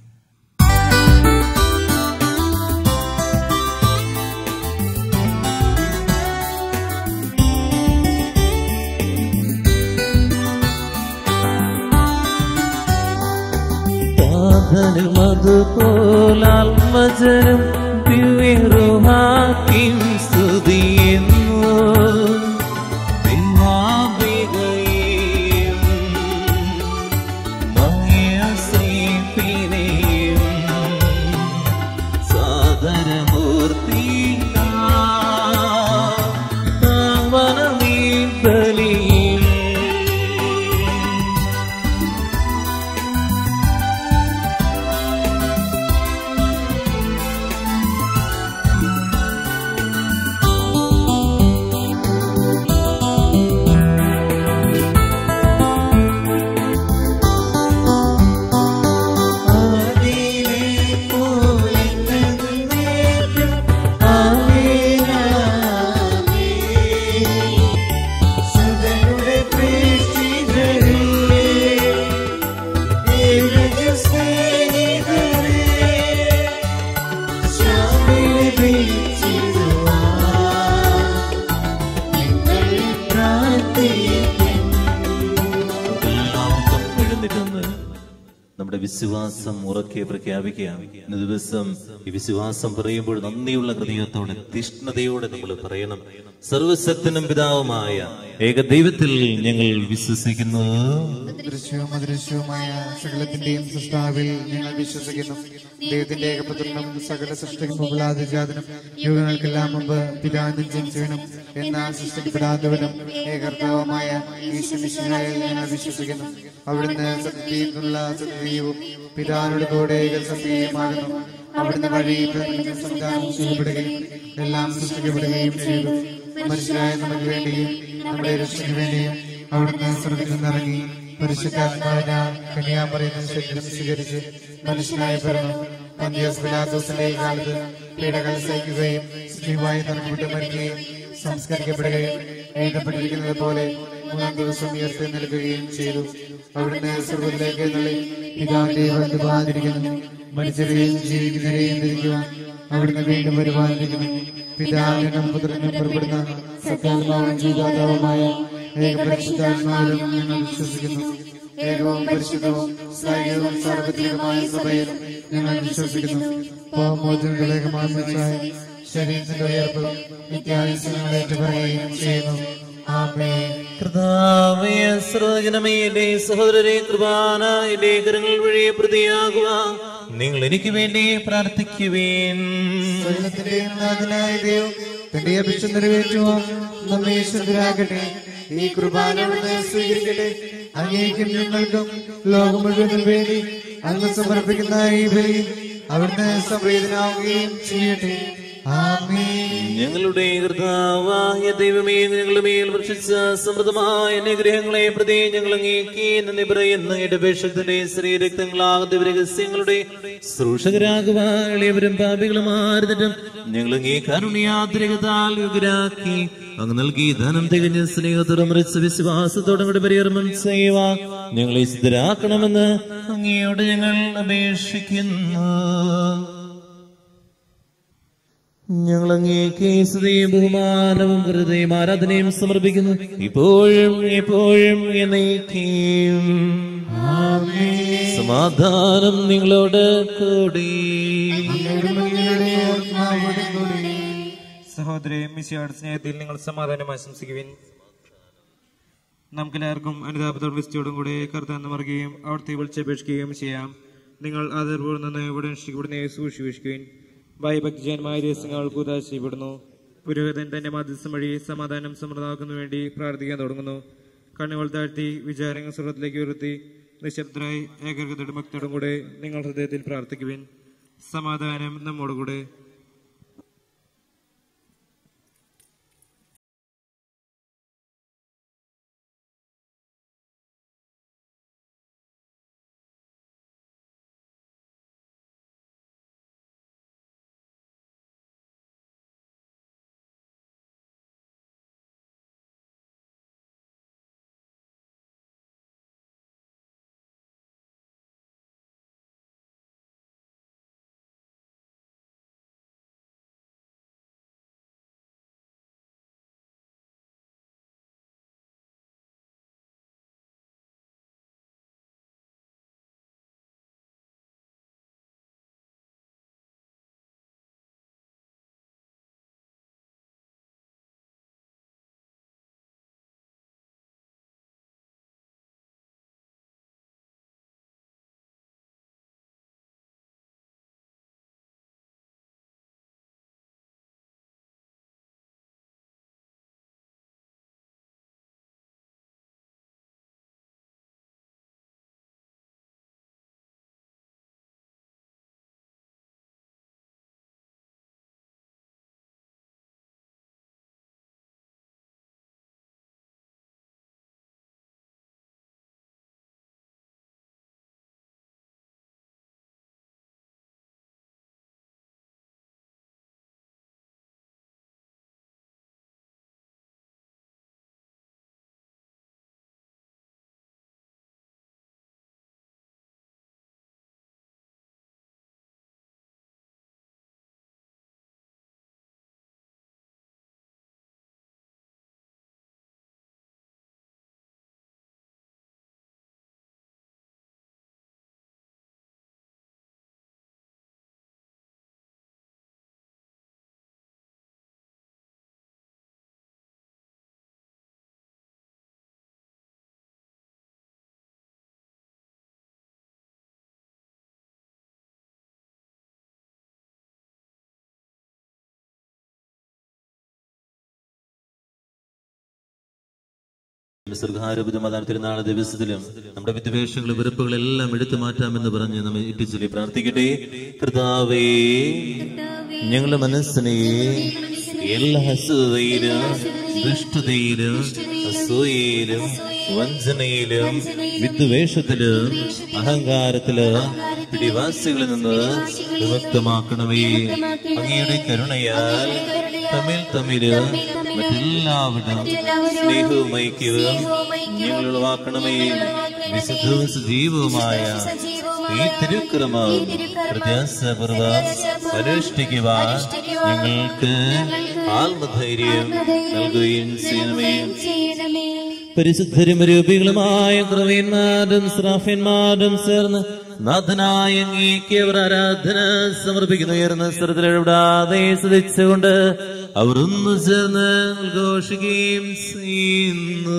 സാധനം അതുപോലാത്മജനം ദിവ്യറുഹാക്കിം സ്തുതിയെന്നു ദിവാബികയും മഹേശ്രീപിനെയും സാദരമൂർത്തിയ താവനമീ ബലിയിൽ എല്ലാവർക്കും എഴുന്നേറ്റൊന്ന് നമ്മുടെ വിശ്വാസം ഉറക്കെ പ്രഖ്യാപിക്കാം ഇന്ന് ദിവസം ഈ വിശ്വാസം പറയുമ്പോൾ നന്ദിയുള്ള ഹൃദയത്തോടെ തീഷ്ണതയോടെ നമ്മൾ പറയണം സർവശക്തനും പിതാവുമായ ഏക ദൈവത്തിൽ ഞങ്ങൾ വിശ്വസിക്കുന്നു ദൃശ്യവും അദൃശ്യവുമായ സകലത്തിന്റെയും സൃഷ്ടാവിൽ ഞങ്ങൾ വിശ്വസിക്കുന്നു ദൈവത്തിന്റെ ഏകപുത്രനും സകല സൃഷ്ടിക്കും മുമ്പുള്ളാതിജാതനും യുഗങ്ങൾക്കെല്ലാം മുമ്പ് പിതാവിനും ജനിച്ചവനും എന്നാൽ സൃഷ്ടിക്കപ്പെടാത്തവനും ഏകർത്താവുമായ ഈശ്വമിശിഹായിൽ ഞങ്ങൾ വിശ്വസിക്കുന്നു അവിടുന്ന് സത്യത്തിനുള്ള സത്യവും പിതാവിനോട് കൂടെ ഏകസത്യമാകുന്നു അവിടുന്ന് വഴി പ്രപഞ്ചം സംവിധാനം ചെയ്യപ്പെടുകയും എല്ലാം സൃഷ്ടിക്കപ്പെടുകയും ചെയ്തു മനുഷ്യരായ നമുക്ക് വേണ്ടിയും നമ്മുടെ രക്ഷയ്ക്ക് വേണ്ടിയും അവിടുന്ന് സ്വർഗത്തിൽ നിന്നിറങ്ങി പരിശുദ്ധാത്മാവിനാൽ കന്യാമറിയുന്ന ശരീരം സ്വീകരിച്ച് മനുഷ്യനായി പിറന്നു പന്തിയോസ് പിലാത്തോസിന്റെ കാലത്ത് പീഡകൾ സഹിക്കുകയും സ്ത്രീവായി നിറഞ്ഞുവിട്ട് മരിക്കുകയും സംസ്കരിക്കപ്പെടുകയും എഴുതപ്പെട്ടിരിക്കുന്നത് പോലെ മൂന്നാം ദിവസം ഉയർത്തി നിൽക്കുകയും ചെയ്തു അവിടുന്ന് സ്വർഗത്തിലേക്ക് തള്ളി പിതാവിന്റെ ബന്ധുവാതിരിക്കുന്നു മരിച്ചവരെയും ജീവിക്കുന്നവരെയും തിരിക്കുവാൻ അവിടുന്ന് വീണ്ടും വരുവാനിരിക്കുന്നു പിതാവിനും പുത്രനും പുറപ്പെടുന്ന സത്യാത്മാവും ജീവാതാവുമായ ഏകപരിശുദ്ധാത്മാവിലും ഞങ്ങൾ വിശ്വസിക്കുന്നു ഏകവും പരിശുദ്ധവും സ്നേഹവും സാർവത്രികമായ സഭയിൽ ഞങ്ങൾ വിശ്വസിക്കുന്നു മോചനകളേകമായ ശരീരത്തിന്റെ ഉയർപ്പ് നിത്യായുസങ്ങൾ ഏറ്റുപറയുകയും ചെയ്യുന്നു ആമേ കർത്താവേ സർവജനമേ എന്റെ സഹോദരരെ കൃപാന എന്റെ കരങ്ങൾ വഴി പ്രതിയാകുക നിങ്ങൾ എനിക്ക് വേണ്ടി പ്രാർത്ഥിക്കുവേൻ സകലത്തിന്റെ നാഥനായ ദൈവം തന്റെ അഭിഷ്ടം നിറവേറ്റുവാൻ നമ്മെ ശ്രദ്ധരാകട്ടെ ഈ കുർബാന അവിടുന്ന് സ്വീകരിക്കട്ടെ അങ്ങേക്കും ഞങ്ങൾക്കും ലോകം മുഴുവനും വേണ്ടി അങ്ങ് സമർപ്പിക്കുന്ന ഈ ബലി അവിടുന്ന് സംപ്രീതനാവുകയും ചെയ്യട്ടെ ആമേൻ ഞങ്ങളുടെ കർത്താവായ ദൈവമേ ഞങ്ങളുടെ മേൽ വർഷിച്ച സമൃദ്ധമായ അനുഗ്രഹങ്ങളെ പ്രതി ഞങ്ങൾ അങ്ങേക്ക് നന്ദി പറയുന്ന ഇടപേക്ഷത്തിന്റെ ശ്രീരക്തങ്ങളാകുന്ന രഹസ്യങ്ങളുടെ ശുശ്രൂഷകരാകുവാളിയവരും പാപികളും ആരുന്നിട്ടും ഞങ്ങൾ അങ്ങേ കരുണയാത്രികതാൽ യുഗരാക്കി അങ്ങ് നൽകി ധനം തികഞ്ഞ സ്നേഹത്തോടെ മറിച്ച വിശ്വാസത്തോടും കൂടി പരികർമ്മം ചെയ്യുക ഞങ്ങളെ സിദ്ധരാക്കണമെന്ന് അങ്ങയോട് ഞങ്ങൾ അപേക്ഷിക്കുന്നു ഞങ്ങൾ അങ്ങേക്ക് സ്തുതിയും ബഹുമാനവും ഹൃദയം ആരാധനയും സമർപ്പിക്കുന്നു ഇപ്പോഴും എപ്പോഴും എന്നേക്കും സമാധാനം നിങ്ങളോട് കൂടി സഹോദരി മിശിയുടെ സ്നേഹത്തിൽ നിങ്ങൾ സമാധാനം ആശംസിക്കുവിൻ നമുക്കെല്ലാവർക്കും അനുതാപത്തോടും വിസ്തയോടും കൂടെ കർത്താന്ന് മറുകയും അവിടുത്തെ വിളിച്ചപേക്ഷിക്കുകയും ചെയ്യാം നിങ്ങൾ ആദരപൂർവ്വം നിന്ന് ഇവിടെ ഇവിടുന്ന് സൂക്ഷിക്കുവിൻ ഭയഭക്തിജന്മായ ദിവസങ്ങൾ കൂതാ ചെയ്യപ്പെടുന്നു പുരോഹിതൻ തന്റെ മധ്യസ്ഥം വഴി സമാധാനം സമൃദ്ധമാക്കുന്നതിനു വേണ്ടി പ്രാർത്ഥിക്കാൻ തുടങ്ങുന്നു കണ്ണുകൾ താഴ്ത്തി വിചാരങ്ങൾ സ്വർഗത്തിലേക്ക് ഉയർത്തി നിശബ്ദരായി ഏകാഗ്രതയുടെ ഭക്തിയോടും കൂടെ നിങ്ങൾ ഹൃദയത്തിൽ പ്രാർത്ഥിക്കുവിൻ സമാധാനം നമ്മോടുകൂടെ സർഗാരൂപിതമാതാൻ തിരുനാൾ ദിവസത്തിലും നമ്മുടെ വിദ്വേഷങ്ങൾ വെറുപ്പുകളെല്ലാം എടുത്തു മാറ്റാമെന്ന് പറഞ്ഞ് നമ്മെ ഇട്ടിച്ചൊല്ലി പ്രാർത്ഥിക്കട്ടെ കർത്താവേ ഞങ്ങളുടെ മനസ്സിനെ എല്ലാ അസുഖയിലും ദുഷ്ടതയിലും അസൂയയിലും വഞ്ചനയിലും വിദ്വേഷത്തിലും അഹങ്കാരത്തിലും പിടിവാസികളിൽ നിന്ന് വിമുക്തമാക്കണമേ അങ്ങയുടെ കരുണയാൽ തമ്മിൽ തമ്മില് മറ്റെല്ലാവരും സ്നേഹവും ഐക്യവും ഞങ്ങൾ ഉളവാക്കണമേ വിശുദ്ധവും സജീവവുമായ ഈ തിരുക്രമം പ്രത്യാസപൂർവം അനുഷ്ഠിക്കുവാൻ ഞങ്ങൾക്ക് ആത്മധൈര്യം നൽകുകയും ചെയ്യണമേ ചെയ്യണമേ പരിശുദ്ധരും രൂപികളുമായ ക്രവീന്മാരും ശ്രാഫ്യന്മാരും ചേർന്ന് നാഥനായ അങ്ങേക്ക് അവർ ആരാധന സമർപ്പിക്കുന്നു ഉയർന്ന സ്ഥലത്തിലിടാതെ സ്തുതിച്ചുകൊണ്ട് അവർ ഒന്ന് ചേർന്ന് ഘോഷിക്കുകയും ചെയ്യുന്നു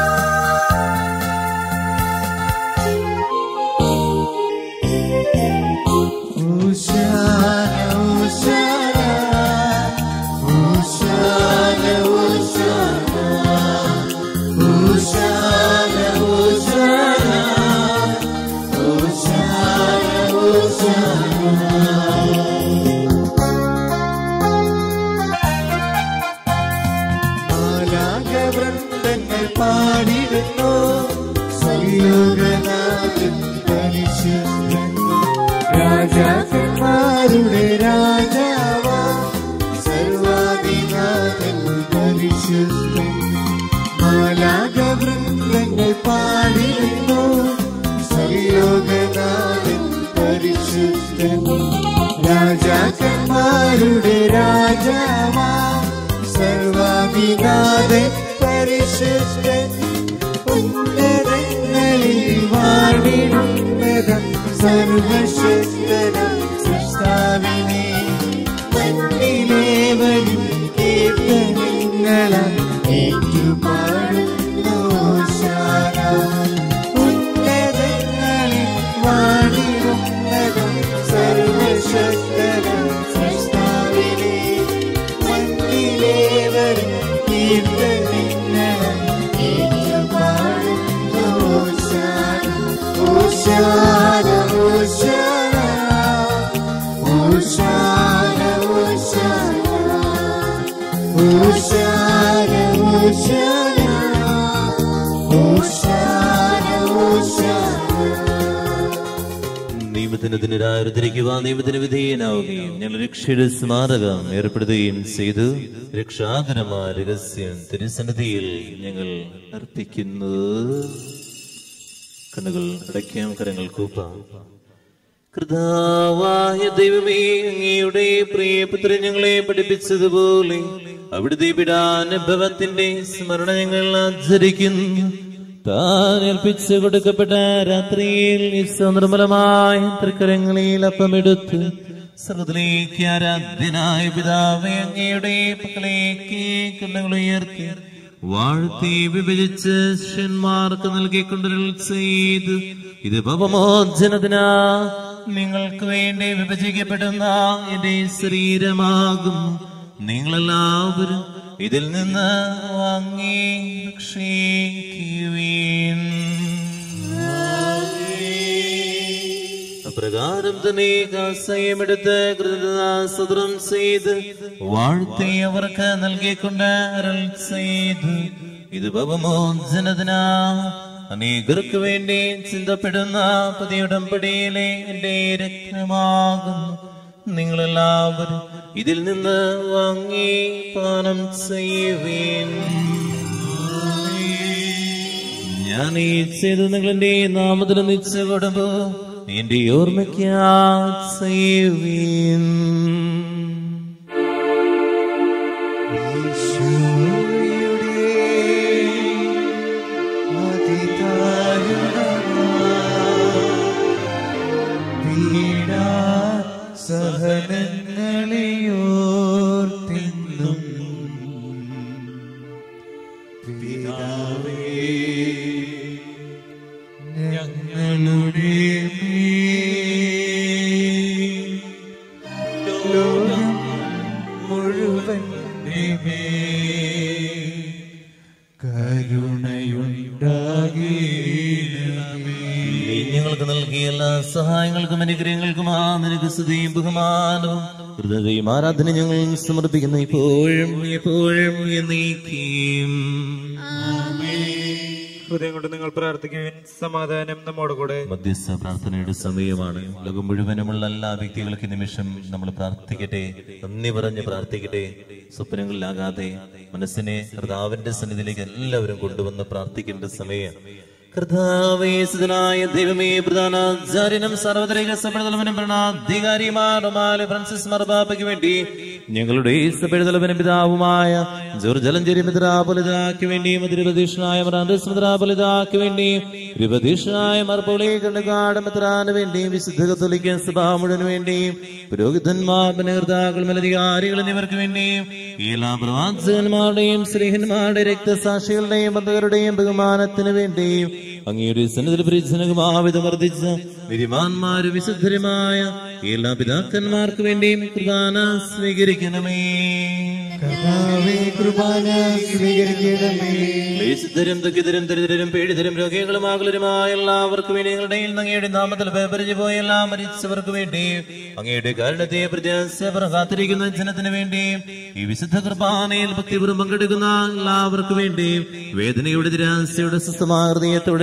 ും സർലോകനാഥൻ പരിശുദ്ധൻ രാജാക്കന്മാരുടെ രാജാവാ സർവാധിനാഥൻ പരിശുദ്ധൻ മാലാകവൃന്ദങ്ങൾ പാടിരുന്നു സർലോകനാഥൻ പരിശുദ്ധൻ രാജാക്കന്മാരുടെ രാജാവാ സർവാധിനാഥൻ പരിശുദ്ധൻ ഉന്നതങ്ങളിൽ വാടിടുന്നതം സർവശക്തനം സൃഷ്ടാവിനെ മണ്ണിലേവനും കീർത്തനങ്ങളാൽ ഏറ്റുപാടുന്നു ശാന ഉന്നതങ്ങളിൽ വാടിടുന്നതം സർവശക്തനം സൃഷ്ടാവിനെ മണ്ണിലേവരും കീർത്തനങ്ങളാൽ ഏറ്റുപാടുന്നു ശാന ഓശാന ഓശാന ഓശാന ഓശാന ഓശാന ഓശാന ഓശാന നിയമത്തിന് ദിനരാരുദ്ധരിക്കുക നിയമത്തിന് വിധേയനാവുകയും ഞങ്ങൾ രക്ഷയുടെ സ്മാരകം ഏർപ്പെടുത്തുകയും ചെയ്തു രക്ഷാകരമായ രഹസ്യം തിരുസന്നിധിയിൽ ഞങ്ങൾ അർപ്പിക്കുന്നു കണ്ണുകൾ അടയ്ക്കാം കരങ്ങൾ കൂപ്പാം കൃതാവായ ദൈവമേ അങ്ങയുടെ പ്രിയപുത്രൻ ഞങ്ങളെ പഠിപ്പിച്ചതുപോലെ അവിടുത്തെ പിടാനുഭവത്തിന്റെ സ്മരണ ഞങ്ങൾ ആചരിക്കുന്നു താൻ ഏൽപ്പിച്ചു കൊടുക്കപ്പെട്ട രാത്രിയിൽ ഈ നിർമ്മലമായ തൃക്കരങ്ങളിൽ അപ്പമെടുത്ത് സർവത്തിലേക്ക് ആരാധ്യനായ പിതാവേ അങ്ങയുടെ പക്കലേക്ക് കണ്ണുകൾ ഉയർത്തി വാഴ്ത്തി വിഭജിച്ച് ശിഷ്യന്മാർക്ക് നൽകിക്കൊണ്ടൊരു ചെയ്ത് ഇത് പാപമോചനത്തിനാ നിങ്ങൾക്ക് വേണ്ടി വിഭജിക്കപ്പെടുന്ന എന്റെ ശരീരമാകും നിങ്ങളെല്ലാവരും ഇതിൽ നിന്ന് വാങ്ങി ഭക്ഷിക്കുവീൻ അപ്രകാരം തന്നെ കാസയമെടുത്ത് കൃതദാസതരം ചെയ്ത് വാഴ്ത്തി അവർക്ക് നൽകിക്കൊണ്ട് അരുൾ ചെയ്ത് ഇത് ഭവമോചനത്തിനാ അനേകർക്ക് വേണ്ടി ചിന്തപ്പെടുന്ന പുതിയ ഉടമ്പടിയിലെ എന്റെ രക്തമാകുന്നു നിങ്ങളെല്ലാവരും ഇതിൽ നിന്ന് വാങ്ങി പാനം ചെയ്യുവീൻ ഞാൻ ഈ ചെയ്ത് നിങ്ങളെന്റെ നാമത്തിൽ നിശ്ചയ കൊടുമ്പോ എന്റെ ഓർമ്മയ്ക്കാ ചെയ്യുവീൻ സഹനങ്ങളെയോർത്തിന്നും പിതാവേ ഞങ്ങളുടെ മേൽ ലോകം മുഴുവൻ കരുണയുണ്ടാകേണമേ നീ ഞങ്ങൾക്ക് നൽകിയ എല്ലാ സഹായങ്ങൾക്കും അനുഗ്രഹങ്ങൾക്കും ആ നിനക്ക് സ്തുതിയും ബഹുമാനവും ഹൃദയം ആരാധന ഞങ്ങൾ സമർപ്പിക്കുന്നു ഇപ്പോഴും എപ്പോഴും എന്നേക്കും ഹൃദയം കൊണ്ട് നിങ്ങൾ പ്രാർത്ഥിക്കുവിൻ സമാധാനം നമ്മോട് കൂടെ മധ്യസ്ഥ പ്രാർത്ഥനയുടെ സമയമാണ് ലോകം മുഴുവനുമുള്ള എല്ലാ വ്യക്തികൾക്ക് ഈ നിമിഷം നമ്മൾ പ്രാർത്ഥിക്കട്ടെ നന്ദി പറഞ്ഞ് പ്രാർത്ഥിക്കട്ടെ സ്വപ്നങ്ങളിലാകാതെ മനസ്സിനെ കർത്താവിന്റെ സന്നിധിയിലേക്ക് എല്ലാവരും കൊണ്ടുവന്ന് പ്രാർത്ഥിക്കേണ്ട സമയം കർത്താവേശനായ ദൈവമേ പ്രധാനാചാര്യനും സർവ്വതരിക സഭയുടെ ഭരണാധികാരിമാറുമായ ഫ്രാൻസിസ് മർബാപ്പയ്ക്ക് വേണ്ടി ഞങ്ങളുടെ സഭയുടെ തലവനും പിതാവുമായ ജോർജ് അലഞ്ചേരി മിത്രാപൊലിതാക്ക് വേണ്ടിയും തിരുപ്രതീക്ഷനായ മറാൻഡസ് മിത്രാപൊലിതാക്ക് വേണ്ടിയും തിരുപ്രതീക്ഷനായ മർപ്പോളി കണ്ണുകാട് മിത്രാന് വേണ്ടിയും വിശുദ്ധ കത്തോലിക്ക സഭ മുഴുവൻ വേണ്ടിയും പുരോഹിതന്മാർ നേതാക്കൾ മേലധികാരികൾ എന്നിവർക്ക് വേണ്ടിയും എല്ലാ പ്രവാചകന്മാരുടെയും സ്നേഹന്മാരുടെ രക്തസാക്ഷികളുടെയും ബന്ധകരുടെയും ബഹുമാനത്തിന് വേണ്ടിയും അങ്ങയുടെ സന്നിധിയിൽ പരിചനകുമാവിധം വർദ്ധിച്ച വിരിമാന്മാരും വിശുദ്ധരുമായ എല്ലാ പിതാക്കന്മാർക്ക് വേണ്ടിയും കുർബാന സ്വീകരിക്കണമേ കർത്താവേ കൃപാന സ്വീകരിക്കണമേ വിശുദ്ധരും ദുഃഖിതരും ദരിദ്രരും പീഡിതരും രോഗികളും ആകുലരുമായ എല്ലാവർക്കും വേണ്ടി ഞങ്ങളുടെ അങ്ങയുടെ നാമത്തിൽ പേപ്പറിഞ്ഞു പോയ എല്ലാ മരിച്ചവർക്ക് വേണ്ടി അങ്ങയുടെ കാരണത്തെ പ്രത്യാശ കാത്തിരിക്കുന്ന ജനത്തിന് വേണ്ടി ഈ വിശുദ്ധ കൃപാനയിൽ ഭക്തിപൂർവ്വം പങ്കെടുക്കുന്ന എല്ലാവർക്കും വേണ്ടി വേദനയുടെ നിരാശയുടെ സ്വസ്ഥമായ ഹൃദയത്തോടെ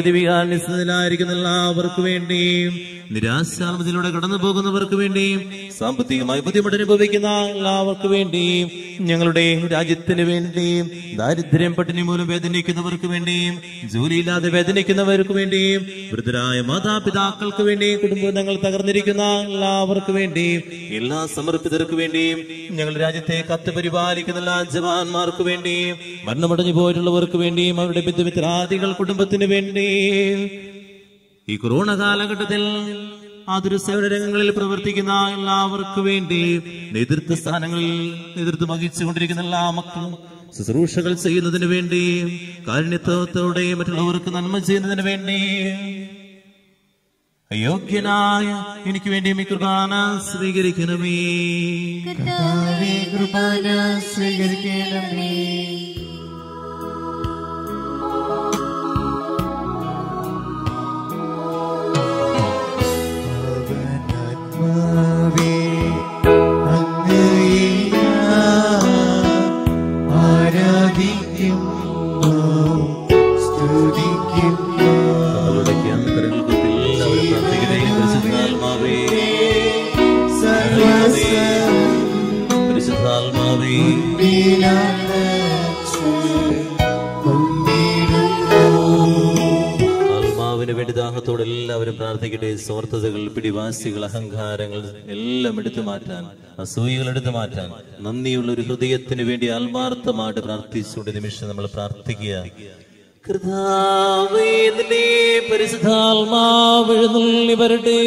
ദൈവികാന്യസ്ഥലായിരിക്കുന്ന എല്ലാവർക്കു വേണ്ടിയും നിരാശാമതിലൂടെ കടന്നു പോകുന്നവർക്ക് വേണ്ടിയും സാമ്പത്തികമായി ബുദ്ധിമുട്ട് അനുഭവിക്കുന്ന എല്ലാവർക്കു വേണ്ടിയും ഞങ്ങളുടെ രാജ്യത്തിന് വേണ്ടിയും ദാരിദ്ര്യം പട്ടിണി മൂലം വേദനിക്കുന്നവർക്ക് വേണ്ടിയും ജോലിയില്ലാതെ വേദനിക്കുന്നവർക്ക് വേണ്ടിയും വൃദ്ധരായ മാതാപിതാക്കൾക്ക് വേണ്ടിയും കുടുംബങ്ങൾ തകർന്നിരിക്കുന്ന എല്ലാവർക്കു വേണ്ടിയും എല്ലാ സമർപ്പിതർക്ക് വേണ്ടിയും ഞങ്ങളുടെ രാജ്യത്തെ കത്ത് പരിപാലിക്കുന്ന എല്ലാ ജവാന്മാർക്ക് വേണ്ടിയും മരണമടഞ്ഞു പോയിട്ടുള്ളവർക്ക് വേണ്ടിയും അവരുടെ ബന്ധുമിത്രാദികൾ കുടുംബത്തിന് വേണ്ടിയും ഈ കൊറോണ കാലഘട്ടത്തിൽ ആതുര സേവന രംഗങ്ങളിൽ പ്രവർത്തിക്കുന്ന എല്ലാവർക്കു വേണ്ടി നേതൃത്വ സ്ഥാനങ്ങളിൽ നേതൃത്വം വഹിച്ചുകൊണ്ടിരിക്കുന്ന എല്ലാ മക്കളും ശുശ്രൂഷകൾ ചെയ്യുന്നതിന് വേണ്ടി കാരുണ്യത്വത്തോടെ മറ്റുള്ളവർക്ക് നന്മ ചെയ്യുന്നതിന് വേണ്ടി അയോഗ്യനായ എനിക്ക് വേണ്ടി ഈ കുർബാന സ്വീകരിക്കണമേ കർത്താവേ കൃപാന സ്വീകരിക്കണമേ അവനാത്മാവേ, അങ്ങയെ ഞാൻ ആരാധിക്കുന്നു സ്തുതിക്കുന്നു അവരുടെ ക്യാൻസറുകൾക്ക് എല്ലാവരും പ്രാർത്ഥിക്കട്ടെ പരിശുദ്ധാത്മാവേ പരിശുദ്ധാത്മാവേ ആത്മാവിന് വേണ്ടി ദാഹത്തോടെ എല്ലാവരും പ്രാർത്ഥിക്കട്ടെ സ്വാർത്ഥതകൾ പിടിവാസികൾ അഹങ്കാരങ്ങൾ എല്ലാം എടുത്തു മാറ്റാൻ അസൂയകൾ എടുത്തു മാറ്റാൻ നന്ദിയുള്ള ഒരു ഹൃദയത്തിന് വേണ്ടി ആത്മാർത്ഥമായിട്ട് പ്രാർത്ഥിച്ചുകൊണ്ട് നിമിഷം നമ്മൾ പ്രാർത്ഥിക്കുക കർത്താവേ, നിന്റെ പരിശുദ്ധാത്മാവ് എഴുന്നള്ളി വരട്ടെ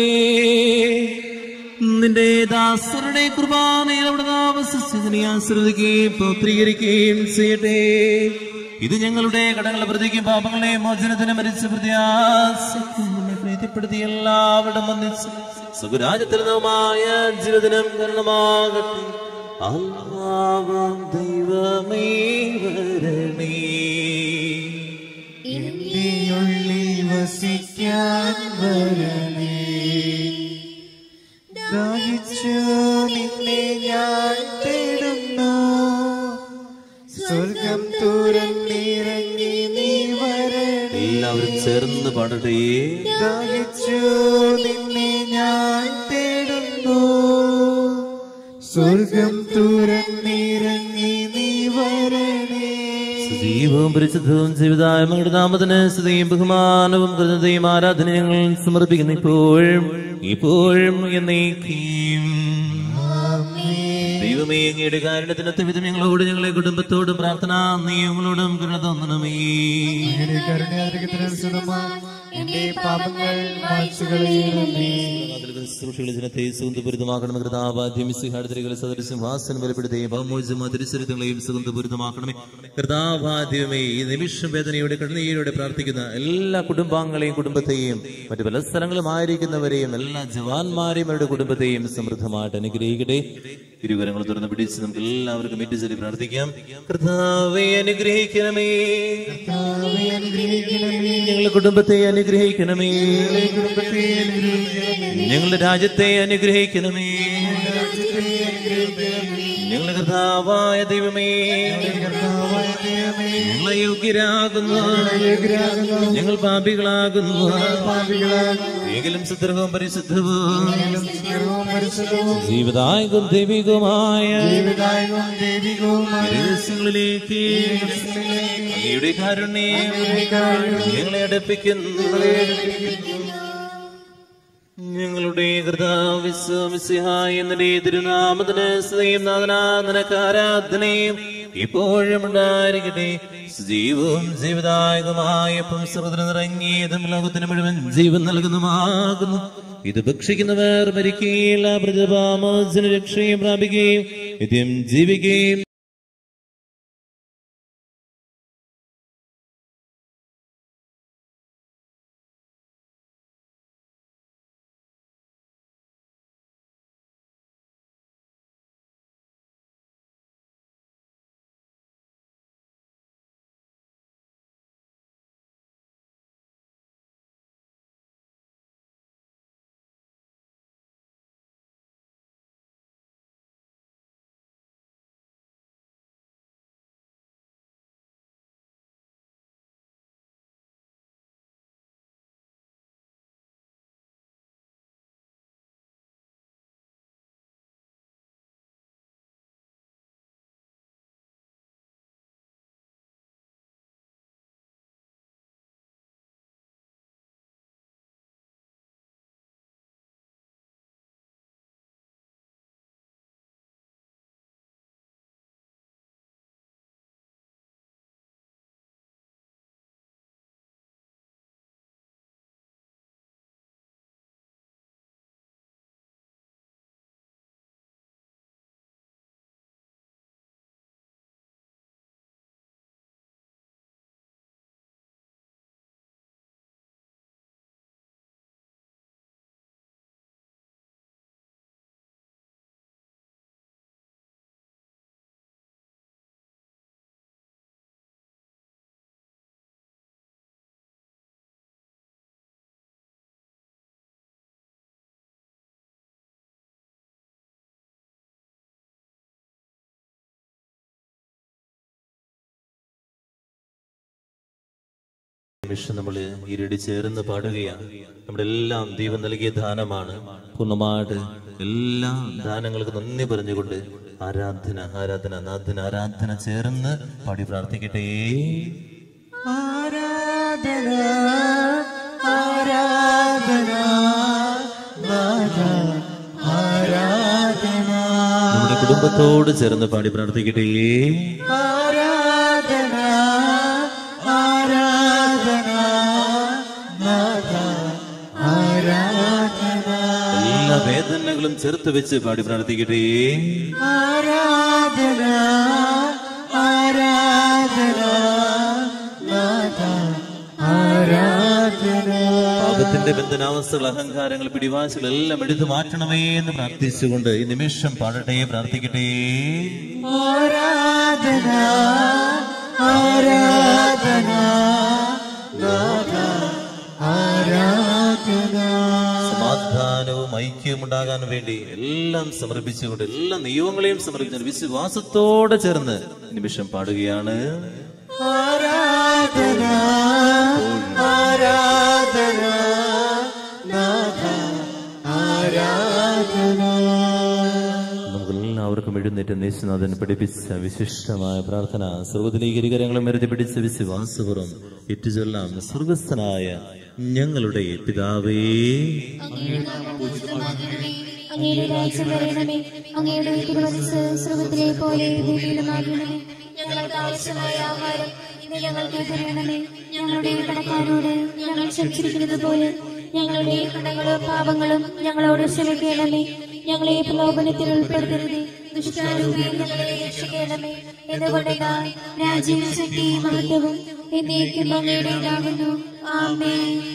നിന്റെ ദാസരുടെ കുർബാനയിൽ അവിടെ താമസിച്ചതിനെ ആശ്രദിക്കുകയും പൗത്രീകരിക്കുകയും ചെയ്യട്ടെ ഇത് ഞങ്ങളുടെ കടങ്ങളെ പ്രതിക്കും പാപങ്ങളെ മോചനത്തിന് മരിച്ച പ്രത്യാശയ്ക്കും നിന്നെ പ്രീതിപ്പെടുത്തി എല്ലാവരും വന്നിച്ച് സുഖരാജത്തിനുമായ ജീവിതനം കാരണമാകട്ടെ അല്ലാവാം ദൈവമേ വരണേ എന്റെ ഉള്ളിൽ വസിക്കാൻ വരണേ ദാഹിച്ചു നിന്നെ ഞാൻ തേടുന്നു സ്വർഗം തുറന്നിറങ്ങി നീ വരണേ എല്ലാവരും ചേർന്ന് പാടട്ടെ ദാഹിച്ചു നിന്നെ ഞാൻ തേടുന്നു സ്വർഗം തുറന്നിറങ്ങി നീ വരണേ സജീവവും പരിശുദ്ധവും ജീവിതായ മകളുടെ നാമത്തിന് സ്തുതിയും ബഹുമാനവും കൃതയും ആരാധന ഞങ്ങൾ സമർപ്പിക്കുന്നു ഇപ്പോഴും ഇപ്പോഴും എന്നേക്കും ദൈവമേ അങ്ങയുടെ കാരണത്തിനൊത്ത വിധം ഞങ്ങളോട് ഞങ്ങളെ കുടുംബത്തോടും പ്രാർത്ഥന നിയമങ്ങളോടും കരുണ തോന്നണമേ അങ്ങയുടെ കരുണയാതിരിക്കത്തിനനുസൃതമായി എന്റെ പാപങ്ങൾ മായ്ച്ചു കളയണമേ ശുശ്രൂഷകളെ ജനത്തെ സുഗന്ധപൂരിതമാക്കണം കൃതാവാദ്യമിസിഹാടത്തിരികളെ സദൃശിംഹാസനം ബലപ്പെടുത്തുകയും ഭൗമോജമ തിരുസരിതങ്ങളെയും സുഗന്ധപൂരിതമാക്കണമേ കൃതാവാദ്യമേ ഈ നിമിഷം വേദനയോടെ കണ്ണീരോടെ പ്രാർത്ഥിക്കുന്ന എല്ലാ കുടുംബാംഗങ്ങളെയും കുടുംബത്തെയും മറ്റു പല സ്ഥലങ്ങളുമായിരിക്കുന്നവരെയും എല്ലാ ജവാന്മാരെയും അവരുടെ കുടുംബത്തെയും സമൃദ്ധമായിട്ട് അനുഗ്രഹിക്കട്ടെ ഇരുവരങ്ങൾ തുറന്ന് പിടിച്ച് നമുക്ക് എല്ലാവർക്കും ഏറ്റുചൊല്ലി പ്രാർത്ഥിക്കാം കർത്താവെ അനുഗ്രഹിക്കണമേ കർത്താവേ, അനുഗ്രഹിക്കണമേ ഞങ്ങളുടെ കുടുംബത്തെ അനുഗ്രഹിക്കണമേ കുടുംബത്തെ അനുഗ്രഹിക്കണമേ ഞങ്ങളുടെ രാജ്യത്തെ അനുഗ്രഹിക്കണമേ രാജ്യത്തെ അനുഗ്രഹിക്കണമേ ഞങ്ങളുടെ കർത്താവായ ദൈവമേ കർത്താവായ ദൈവമേ ഞങ്ങളെ യോഗ്യരാകുന്നു യോഗ്യരാകുന്നു ഞങ്ങൾ പാപികളാകുന്നു പാപികളാകുന്നു എങ്കിലും സുദ്രവും പരിശുദ്ധവും സർവ്വവും പരിശുദ്ധവും ജീവിതായകും ദൈവികവുമായ ദൈവദായകവും ദൈവികവുമായ രഹസ്യങ്ങളിലേക്ക് അങ്ങയുടെ കാരുണ്യം ഞങ്ങളെ അടുപ്പിക്കുന്നു ഞങ്ങളുടെ കൃതാവിശ്വസിഹായ എന്നീ തിരുനാമത്തിന് സ്ത്രീയും നാഥനാഥനക്ക് ആരാധനയും ഇപ്പോഴും ഉണ്ടായിരിക്കട്ടെ ജീവവും ജീവദായകമായ പുംസമുദ്രം നിറങ്ങിയതും ലോകത്തിന് മുഴുവൻ ജീവൻ നൽകുന്നതുമാകുന്നു ഇത് ഭക്ഷിക്കുന്നവർ മരിക്കുകയില്ല പ്രതിഭാമോചന രക്ഷയും പ്രാപിക്കുകയും നിത്യം ജീവിക്കുകയും നിമിഷം നമ്മൾ ഈരടി ചേർന്ന് പാടുകയാണ് നമ്മുടെ എല്ലാം ദൈവം നൽകിയ ദാനമാണ് പൂർണ്ണമായിട്ട് എല്ലാ ദാനങ്ങൾക്ക് നന്ദി പറഞ്ഞുകൊണ്ട് ആരാധന ആരാധന നാഥന ആരാധന ചേർന്ന് പാടി പ്രാർത്ഥിക്കട്ടെ ആരാധന ആരാധന നാഥ ആരാധന നമ്മുടെ കുടുംബത്തോട് ചേർന്ന് പാടി പ്രാർത്ഥിക്കട്ടെ ആരാധന ആരാധന നാഥ ആരാധന എല്ലാ വേദനകളും ചേർത്ത് വെച്ച് പാടി പ്രാർത്ഥിക്കട്ടെ ആരാധന ആരാധന നാഥ ആരാധന പാപത്തിന്റെ ബന്ധനാവസ്ഥകൾ അഹങ്കാരങ്ങൾ പിടിവാശികൾ എല്ലാം എടുത്തു മാറ്റണമേ എന്ന് പ്രാർത്ഥിച്ചുകൊണ്ട് ഈ നിമിഷം പാടട്ടെ പ്രാർത്ഥിക്കട്ടെ ആരാധന ആരാധന നാഥ ആരാധന സമാധാനവും ഐക്യവും ഉണ്ടാകാൻ വേണ്ടി എല്ലാം സമർപ്പിച്ചുകൊണ്ട് എല്ലാ നിയമങ്ങളെയും സമർപ്പിച്ചു വിശ്വാസത്തോടെ ചേർന്ന് ഈ നിമിഷം പാടുകയാണ് ആരാധന ആരാധന നാഥ ആരാധന നമുക്ക് എല്ലാവർക്കും എഴുന്നേറ്റ് നേശനാഥൻ പഠിപ്പിച്ച വിശിഷ്ടമായ പ്രാർത്ഥന സർവ്വത്തിലേക്ക് ഇരുകരങ്ങളും മരുതി പിടിച്ച വിശ്വാസപുറം ഏറ്റുചൊല്ലാം സ്വർഗസ്ഥനായ ഞങ്ങളുടെ പിതാവേ അങ്ങയുടെ രാജ്യം വരണമേ അങ്ങയുടെ തിരുവനസ് സ്വർഗത്തിലെ പോലെ ഭൂമിയിലുമാകണമേ ഞങ്ങൾക്ക് ആവശ്യമായ ആഹാരം ഇന്ന് ഞങ്ങൾക്ക് തരണമേ ഞങ്ങളുടെ കടക്കാരോട് ഞങ്ങൾ ക്ഷമിച്ചിരിക്കുന്നത് പോലെ ഞങ്ങളുടെ കടങ്ങളും പാപങ്ങളും ഞങ്ങളോട് ക്ഷമിക്കണമേ ഞങ്ങളെ പ്രലോഭനത്തിൽ ഉൾപ്പെടുത്തരുതേ ദുഷ്ടാരൂപി ഞങ്ങളെ രക്ഷിക്കണമേ എന്തുകൊണ്ടെന്നാൽ രാജ്യവും ശക്തിയും മഹത്വവും എന്നേക്കും അങ്ങയുടേതാകുന്നു ആമേ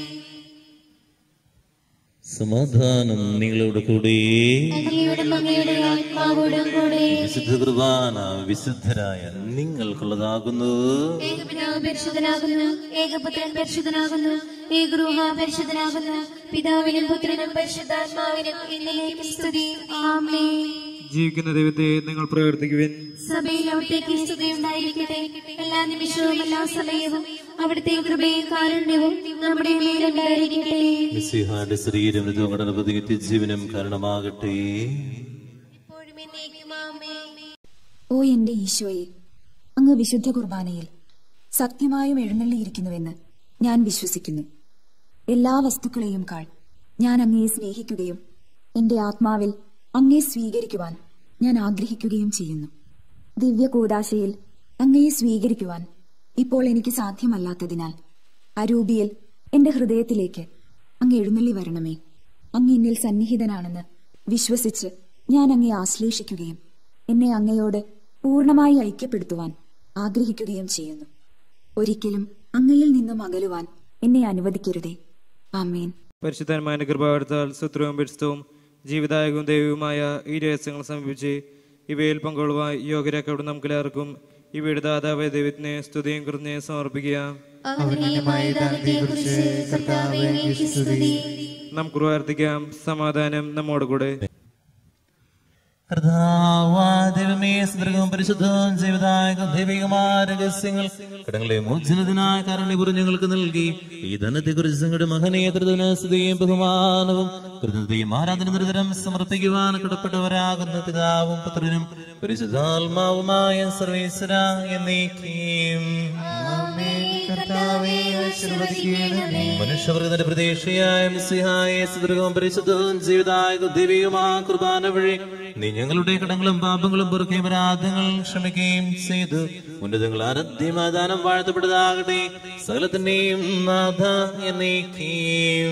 സമാധാനം നിങ്ങളോട് കൂടെ അങ്ങയുടെ അങ്ങയുടെ ആത്മാവോടും കൂടെ വിശുദ്ധ കുർബാന വിശുദ്ധരായ നിങ്ങൾക്കുള്ളതാകുന്നു ഏകപിതാവ് പരിശുദ്ധനാകുന്നു ഏകപുത്രൻ പരിശുദ്ധനാകുന്നു ഏകരൂഹ പരിശുദ്ധനാകുന്നു പിതാവിനും പുത്രനും പരിശുദ്ധാത്മാവിനും ഇന്നലേക്കും സ്തുതി ആമേ ജീവിക്കുന്ന ദൈവത്തെ നിങ്ങൾ പ്രവർത്തിക്കുവിൻ സഭയിൽ അവിടത്തേക്ക് സ്തുതി ഉണ്ടായിരിക്കട്ടെ എല്ലാ നിമിഷവും എല്ലാ സമയവും അവിടുത്തെ കൃപയും കാരുണ്യവും നമ്മുടെ മേലുണ്ടായിരിക്കട്ടെ മിസ്സിഹാന്റെ ശരീരം ഋതുവങ്ങളുടെ പ്രതിനിധി ജീവനും കാരണമാകട്ടെ ഇപ്പോഴും എന്നേക്കും ആമേ ഓ എന്റെ ഈശോയെ അങ്ങ് വിശുദ്ധ കുർബാനയിൽ സത്യമായും എഴുന്നള്ളിയിരിക്കുന്നുവെന്ന് ഞാൻ വിശ്വസിക്കുന്നു എല്ലാ വസ്തുക്കളെയും കാൾ ഞാൻ അങ്ങയെ സ്നേഹിക്കുകയും എന്റെ ആത്മാവിൽ അങ്ങയെ സ്വീകരിക്കുവാൻ ഞാൻ ആഗ്രഹിക്കുകയും ചെയ്യുന്നു ദിവ്യ കൂദാശയിൽ അങ്ങയെ സ്വീകരിക്കുവാൻ ഇപ്പോൾ എനിക്ക് സാധ്യമല്ലാത്തതിനാൽ അരൂപിയിൽ എന്റെ ഹൃദയത്തിലേക്ക് അങ്ങ് എഴുന്നള്ളി വരണമേ അങ്ങ് എന്നിൽ സന്നിഹിതനാണെന്ന് വിശ്വസിച്ച് ഞാൻ അങ്ങയെ ആശ്ലേഷിക്കുകയും എന്നെ അങ്ങയോട് പൂർണ്ണമായി ഐക്യപ്പെടുത്തുവാൻ ആഗ്രഹിക്കുകയും ചെയ്യുന്നു ഒരിക്കലും അങ്ങയിൽ നിന്നും അകലുവാൻ എന്നെ അനുവദിക്കരുതേ ആമേൻ പരിശുദ്ധന്മാരുടെ കൃപാവർത്താൽ ശത്രുവും പരിശുദ്ധവും ജീവിതായകവും ദൈവവുമായ ഈ രഹസ്യങ്ങൾ സമീപിച്ച് ഇവയിൽ പങ്കുകൊള്ളുവാൻ യോഗ്യരാക്കവിടെ നമുക്ക് എല്ലാവർക്കും ഇവയുടെ ദാതാവായ ദൈവത്തിനെ സ്തുതിയും കൃതജ്ഞയും സമർപ്പിക്കുക അവനീയമായ ദാനത്തെക്കുറിച്ച് കർത്താവേ അങ്ങേക്ക് സ്തുതി നമുക്ക് പ്രാർത്ഥിക്കാം സമാധാനം നമ്മോട് കൂടെ കർത്താവാദൈവമേ സുദൃഢവും പരിശുദ്ധവും ജീവിതായകം ദൈവികമായ രഹസ്യങ്ങൾ കടങ്ങളെ മോചനത്തിനായ കാരണപുരം ഞങ്ങൾക്ക് നൽകി ഈ ധനത്തെ കുറിച്ച് നിങ്ങളുടെ മഹനീയ സ്തുതിയും ബഹുമാനവും കൃതയും ആരാധന നിരന്തരം സമർപ്പിക്കുവാൻ കടപ്പെട്ടവരാകുന്ന പിതാവും പുത്രനും പരിശുദ്ധാത്മാവുമായ സർവേശ്വര എന്നേക്കും കർത്താവേ ആശീർവദിക്കണമേ മനുഷ്യവർഗത്തിന്റെ പ്രതീക്ഷയായ മിസ്സിഹായ സുദൃഢവും പരിശുദ്ധവും ജീവിതായ ദൈവികമായ കുർബാന വഴി നീ ഞങ്ങളുടെ കടങ്ങളും പാപങ്ങളും പൊറുക്കുകയും അപരാധങ്ങൾ ക്ഷമിക്കുകയും ചെയ്തു ഉന്നതങ്ങൾ ആരാധ്യമാദാനം വാഴ്ത്തപ്പെട്ടതാകട്ടെ സകലത്തിന്റെയും നാഥ എന്നേക്കും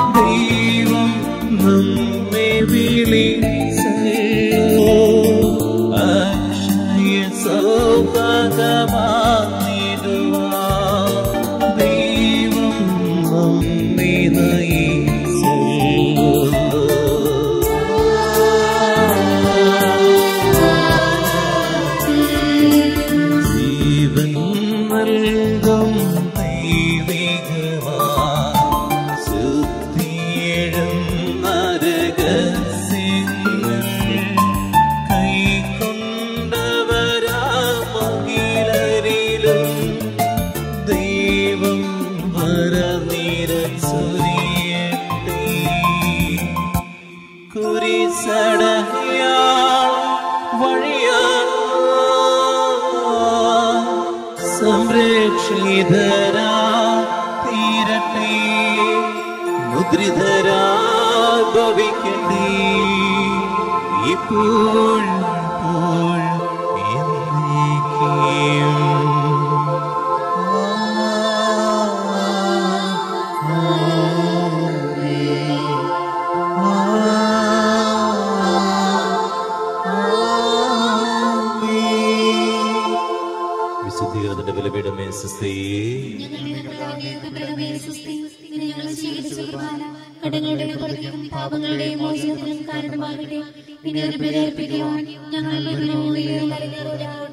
ദൈവം നമ്മെ വിളിച്ചല്ലോ സൗഭാഗമാർന്നിടുവാൻ ദൈവം നമ്മെ നയിച്ചല്ലോ ജീവൻ നൽകും ദൈവികമാ ശുദ്ധിയേഴും നരകസ്യങ്ങൾ കൈക്കൊണ്ടവരാ മഹിളരിലും ദൈവം വരനിരച്ചൊരിയട്ടെ കുരിശടയാൾ വഴിയാൽ സംരക്ഷിതരാ തീരട്ടെ മുദ്രിതരാ ഭവിക്കട്ടെ ഇപ്പോൾ ഇപ്പോൾ എന്നേക്കും വിശുദ്ധീകരണത്തിന്റെ ബലപീഠമേ സിസ്തയെ കടങ്ങളുടെയും പുറകിലും പാപങ്ങളുടെയും മോചനത്തിനും കാരണമാകട്ടെ പിന്നെ ഒരു ബലിയർപ്പിക്കുവാൻ ഞങ്ങൾ